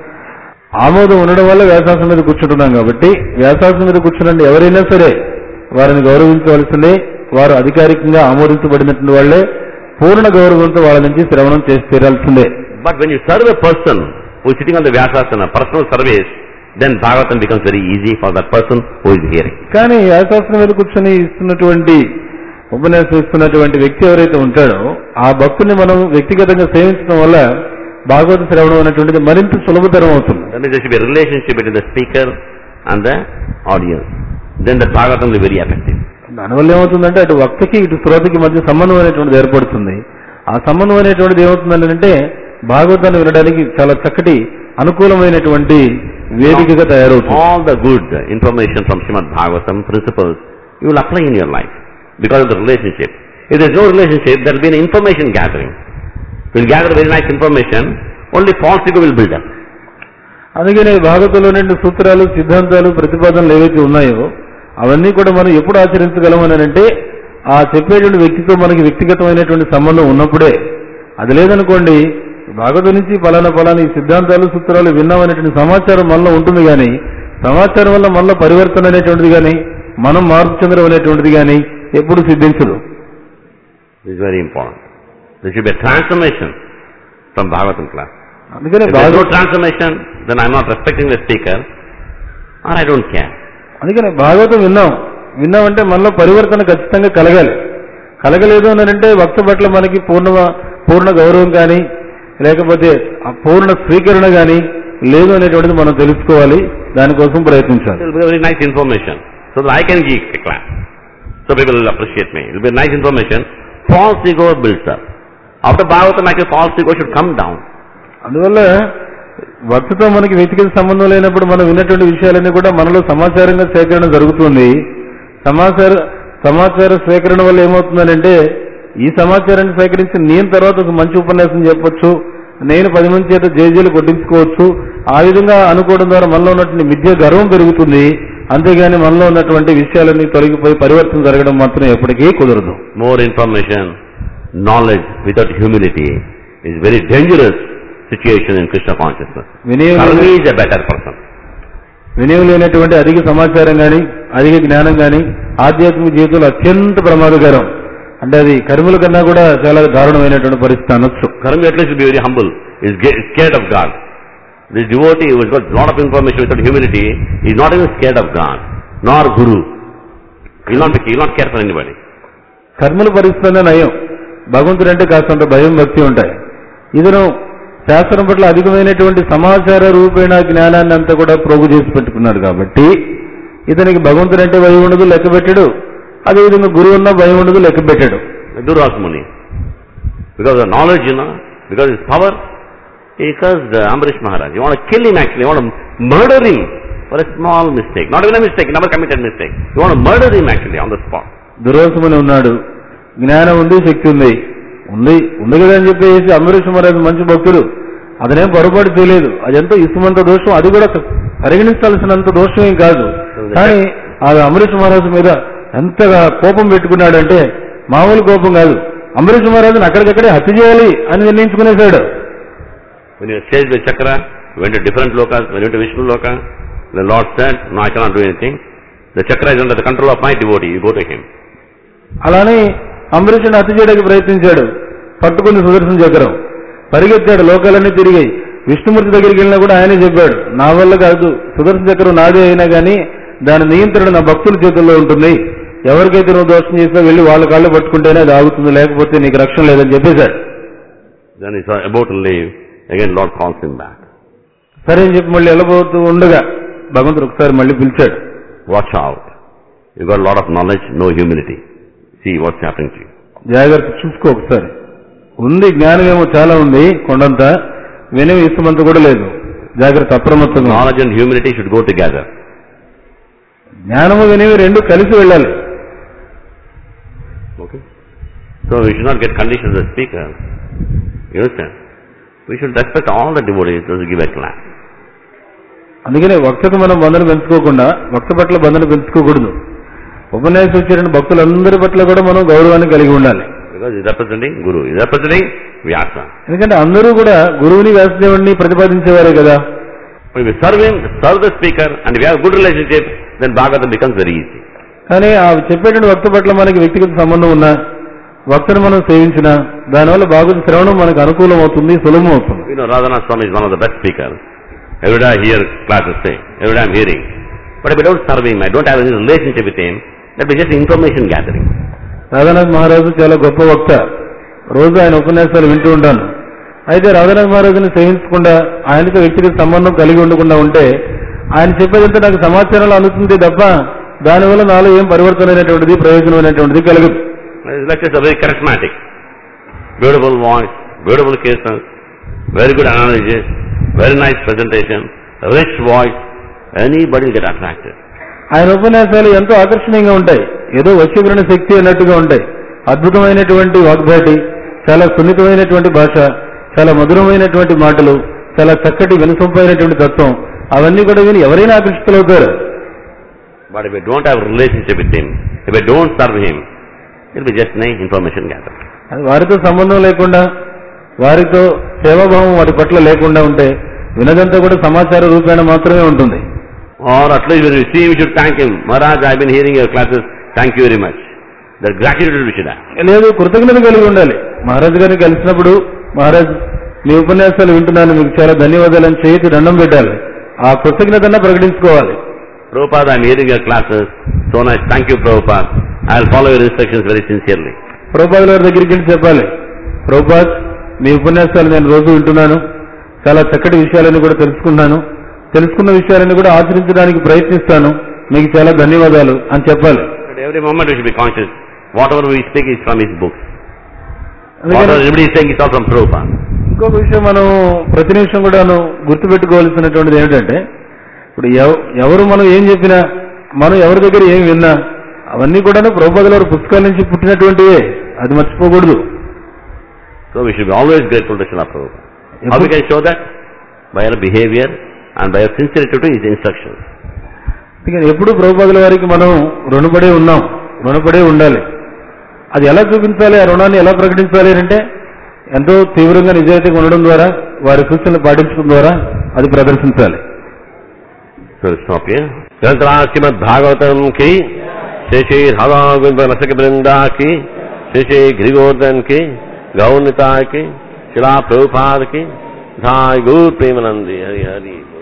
ఆమోదం ఉండడం వల్ల వ్యాసాసం మీద కూర్చుంటున్నాం కాబట్టి వ్యాసాసం మీద కూర్చున్న ఎవరైనా సరే వారిని గౌరవించవలసిందే వారు అధికారికంగా ఆమోదించబడినటువంటి వాళ్లే పూర్ణ గౌరవంతో వాళ్ళ నుంచి శ్రవణం చేసి తీరాల్సిందే But when you serve a person who is sitting on the Vyasasana, personal service, then Bhagavatam becomes very easy for that person who is hearing. కానీ వ్యాసాసనం మీద కూర్చొని ఇస్తున్నటువంటి ఉపన్యాసం ఇస్తున్నటువంటి వ్యక్తి ఎవరైతే ఉంటాడో ఆ భక్తుని మనం వ్యక్తిగతంగా సేవించడం వల్ల భాగవత శ్రవణం అనేటువంటిది మరింత సులభతరం అవుతుంది That means there should be a relationship between the speaker and the audience. Then the Bhagavatam will be very effective. దానివల్ల ఏమవుతుందంటే అటు వక్తకి ఇటు శ్రోతకి మధ్య సంబంధం అనేటువంటిది ఏర్పడుతుంది ఆ సంబంధం అనేటువంటిది ఏమవుతుందంటే భాగవతాన్ని వినడానికి చాలా చక్కటి అనుకూలమైనటువంటి వేదికగా తయారవుతుంది All the good information from Srimad Bhagavatam principles, you will apply in your life because of the relationship. If there is no relationship, there will be an information gathering. We will gather very nice information, only false ego will build up. అందుకనే భాగవతంలో నుండి సూత్రాలు సిద్ధాంతాలు ప్రతిపాదనలు ఏవైతే ఉన్నాయో అవన్నీ కూడా మనం ఎప్పుడు ఆచరించగలమని అంటే ఆ చెప్పేటువంటి వ్యక్తితో మనకి వ్యక్తిగతమైనటువంటి సంబంధం ఉన్నప్పుడే అది లేదనుకోండి భాగవతం నుంచి ఫలానా ఫలానా ఈ సిద్ధాంతాలు సూత్రాలు విన్నామనేటువంటి సమాచారం మనలో ఉంటుంది కానీ సమాచారం వల్ల మనలో పరివర్తన అనేటువంటిది కానీ మనం మార్పు చెందడం అనేటువంటిది కానీ ఎప్పుడు సిద్ధించదు This is very important. There should be a transformation from Bhagavatam class. అందుకనే If there is no Bhagavata transformation, then I am not respecting the speaker or I don't care. అందుకనే భాగవతం విన్నాం విన్నామంటే మనలో పరివర్తన ఖచ్చితంగా కలగాలి కలగలేదు అని అంటే వక్త పట్ల మనకి పూర్ణ పూర్ణ గౌరవం కానీ లేకపోతే ఆ పూర్ణ స్వీకరణ కానీ లేదు అనేటువంటిది మనం తెలుసుకోవాలి దానికోసం ప్రయత్నించాలి It will be very nice information so that I can give a class. So people will appreciate me. It will be nice information. False ego builds up. After Bhagavatam, actually false ego should come down. అందువల్ల వక్తతో మనకి వ్యక్తిగత సంబంధం లేనప్పుడు మనం విన్నటువంటి విషయాలన్నీ కూడా మనలో సమాచారంగా సేకరణ జరుగుతుంది సమాచార సమాచార సేకరణ వల్ల ఏమవుతుందనంటే ఈ సమాచారాన్ని సేకరించి నేను తర్వాత ఒక మంచి ఉపన్యాసం చెప్పొచ్చు నేను పది మంది చేత జేజీలు కొట్టించుకోవచ్చు ఆ విధంగా అనుకోవడం ద్వారా మనలో ఉన్నటువంటి మిథ్య గర్వం పెరుగుతుంది అంతేగాని మనలో ఉన్నటువంటి విషయాలన్నీ తొలగిపోయి పరివర్తన జరగడం మాత్రం ఎప్పటికీ కుదరదు More information, knowledge without humility is very dangerous situation in Krishna consciousness. వినియోగం Karmi is a better person. వినియోగం లేనటువంటి అధిక సమాచారం గాని అధిక జ్ఞానం గాని ఆధ్యాత్మిక జీవితంలో అత్యంత ప్రమాదకరం అంటే అది కర్మల కన్నా కూడా చాలా దారుణమైనటువంటి పరిస్థితి అనొచ్చు Karmi at least will be very humble. Is ge- scared of God. This devotee who has got lot of information without humility is not even scared of God, nor Guru. He will not, be, he will not care for anybody. కర్మల పరిస్థితి నయం భగవంతుడు అంటే కాస్తంత భయం భక్తి ఉంటాయి ఇతను శాస్త్రం పట్ల అధికమైనటువంటి సమాచార రూపేణ జ్ఞానాన్ని అంతా కూడా ప్రోగు చేసి పెట్టుకున్నాడు కాబట్టి ఇతనికి భగవంతుడు అంటే భయం ఉండదు లెక్క పెట్టాడు అదేవిధంగా గురువు ఉన్న భయం ఉండదు లెక్క పెట్టాడు Duras Muni. Because of knowledge, you know, because of his power, he cursed uh, Ambarish Maharaj. You want to kill him actually, you want to murder him for a small mistake. Not even a mistake, he never committed mistake. You want to murder him actually on the spot. దురోసముని ఉన్నాడు జ్ఞానం ఉంది శక్తి ఉంది ఉంది ఉంది కదా అని చెప్పేసి అంబరీష్ మహారాజు మంచి భక్తుడు అతనేం పొరపాటు చేయలేదు అదంతా ఇసుమంత దోషం అది కూడా పరిగణించాల్సినంత దోషం ఏం కాదు కానీ ఆ అంబరీష్ మహారాజు మీద ఎంతగా కోపం పెట్టుకున్నాడంటే మామూలు కోపం కాదు అంబరీష్ మహారాజుని అక్కడికక్కడే హత్య చేయాలి అని నిర్ణయించుకునేశాడు When you staged with Chakra, you went to different lokas, when you went to Vishnu Loka, the Lord said, no, I cannot do anything. The Chakra is under the control of my devotee, you go to him. అలానే అంబరీషుని హత్య చేయడానికి ప్రయత్నించాడు పట్టుకుని సుదర్శన చక్రం పరిగెత్తాడు లోకాలన్నీ తిరిగాయి విష్ణుమూర్తి దగ్గరికి వెళ్ళినా కూడా ఆయనే చెప్పాడు నా వల్ల కాదు సుదర్శన చక్రం నాదే అయినా కానీ దాని నియంత్రణ నా భక్తుల చేతుల్లో ఉంటుంది ఎవరికైతే నువ్వు దోషం చేసినా వెళ్ళి వాళ్ళ కాళ్ళు పట్టుకుంటేనే అది ఆగుతుంది లేకపోతే నీకు రక్షణ లేదని చెప్పేశాడు Then he's about to leave, again Lord calls him back. సరే అని చెప్పి మళ్ళీ వెళ్ళబోతూ ఉండగా భగవంతుడు ఒకసారి మళ్ళీ పిలిచాడు Watch out. You got a lot of knowledge, no humility. See what's happening to you. జాగ్రత్త చూసుకో ఒకసారి ఉంది జ్ఞానం ఏమో చాలా ఉంది కొండంత వినయం ఇష్టమంత కూడా లేదు జాగ్రత్త అప్రమత్తంగా ఉండు. Knowledge and humility should go together. జ్ఞానము వినేవి రెండు కలిసి వెళ్ళాలి Okay? So we should not get conditioned as speakers. You understand? We should respect all the devotees to give a class. అందుకనే వక్తకు మనం బంధన పెంచుకోకుండా వక్త పట్ల బంధన పెంచుకోకూడదు ఉపన్యాసం వచ్చేటువంటి భక్తులందరి పట్ల కూడా మనం గౌరవాన్ని కలిగి ఉండాలి Because he's representing Guru. He's representing Vyasa. ఎందుకంటే అందరూ కూడా గురువుని వ్యాసదేవుడిని ప్రతిపాదించేవారే కదా If we serve him, serve the speaker, and if we have good relationship, then Bhagavatam becomes very easy. కానీ ఆ చెప్పేటువంటి వక్త పట్ల మనకి వ్యక్తిగత సంబంధం ఉన్నా వక్తను మనం సేవించినా దానివల్ల బాగుంది శ్రవణం మనకు అనుకూలం అవుతుంది సులభం అవుతుంది You know, Radhanath Swami is one of the best speakers. Every day I hear classes say, every day I'm hearing. But if I don't serve him, I don't have any relationship with him, that will be just information gathering. Radhanath మహారాజు చాలా గొప్ప వక్త రోజు ఆయన ఉపన్యాసాలు వింటూ ఉంటాను అయితే రాధానాథ్ మహారాజుని సేవించకుండా ఆయనతో వ్యక్తిగత సంబంధం కలిగి ఉండకుండా ఉంటే ఆయన చెప్పేదంతా నాకు సమాచారంలో అందుతుంది తప్ప దానివల్ల నాలో ఏం పరివర్తనమైనటువంటిది ప్రయోజనమైనటువంటిది కలగదు His lectures are very charismatic. Beautiful voice, beautiful cases, very good analysis, very nice presentation, rich voice. Anybody will get attracted. ఆయన ఉపన్యాసాలు ఎంతో ఆకర్షణీయంగా ఉంటాయి ఏదో వశీకరణ శక్తి అన్నట్టుగా ఉంటాయి అద్భుతమైనటువంటి వాగ్దాటి చాలా సున్నితమైనటువంటి భాష చాలా మధురమైనటువంటి మాటలు చాలా చక్కటి వినసొంపైనటువంటి తత్వం అవన్నీ కూడా విని ఎవరైనా ఆకర్షితులవుతారు But if I don't have a relationship with him, if I don't serve him, it will be just an information gathering. అది వారితో సంబంధం లేకుండా వారితో సేవాభావం వారి పట్ల లేకుండా ఉంటే వినదంతా కూడా సమాచార రూపేణ మాత్రమే ఉంటుంది Or at least when we see him, we should thank him. Maharaj, I've been hearing your classes. Thank you very much. That gratitude we should have. లేదు కృతజ్ఞత కలిగి ఉండాలి మహారాజు గారిని కలిసినప్పుడు మహారాజ్ మీ ఉపన్యాసాలు వింటున్నాను మీకు చాలా ధన్యవాదాలు అని చేతి దండం పెట్టాలి ఆ కృతజ్ఞతన ప్రకటించుకోవాలి Prabhupada, I'm hearing your classes. So nice. Thank you, Prabhupada. I'll follow your instructions very sincerely. Prabhupad గారి దగ్గరికి వెళ్ళి చెప్పాలి ప్రభుపాద్ మీ ఉపన్యాసాలు నేను రోజు వింటున్నాను చాలా చక్కటి విషయాలను కూడా తెలుసుకున్నాను తెలుసుకున్న విషయాలను కూడా ఆచరించడానికి ప్రయత్నిస్తాను మీకు చాలా ధన్యవాదాలు అని చెప్పాలి But every moment we should be conscious. Whatever we speak is from his books. అందుకని Whatever everybody is saying is all from Prabhupada. ఇంకొక విషయం మనం ప్రతి నిమిషం కూడాను గుర్తుపెట్టుకోవాల్సినటువంటిది ఏమిటంటే ఇప్పుడు ఎవ- ఎవరు మనం ఏం చెప్పినా మనం ఎవరి దగ్గర ఏం విన్నా అవన్నీ కూడాను ప్రభుపాదుల వారి పుస్తకాల నుంచి పుట్టినటువంటివే అది మర్చిపోకూడదు So we should be always grateful to Srila Prabhupada. How we can show that? By our behavior and by our sincerity to his instructions. అందుకని ఎప్పుడు ప్రభుపాదుల వారికి మనం రుణపడే ఉన్నాం రుణపడే ఉండాలి అది ఎలా చూపించాలి ఆ రుణాన్ని ఎలా ప్రకటించాలి అంటే ఎంతో తీవ్రంగా నిజాయితీగా ఉండడం ద్వారా వారి సూచనలు పాటించడం ద్వారా అది ప్రదర్శించాలి So we'll stop here. ग्रंथरा Shrimad Bhagavatam की श्री श्री हवा गोविंद रसक वृंदा की श्री श्री गिरिगोर्धन की गौरता की शिला प्रभुपाद की धाय गुरु प्रेमानंदी हरि हरि बोल।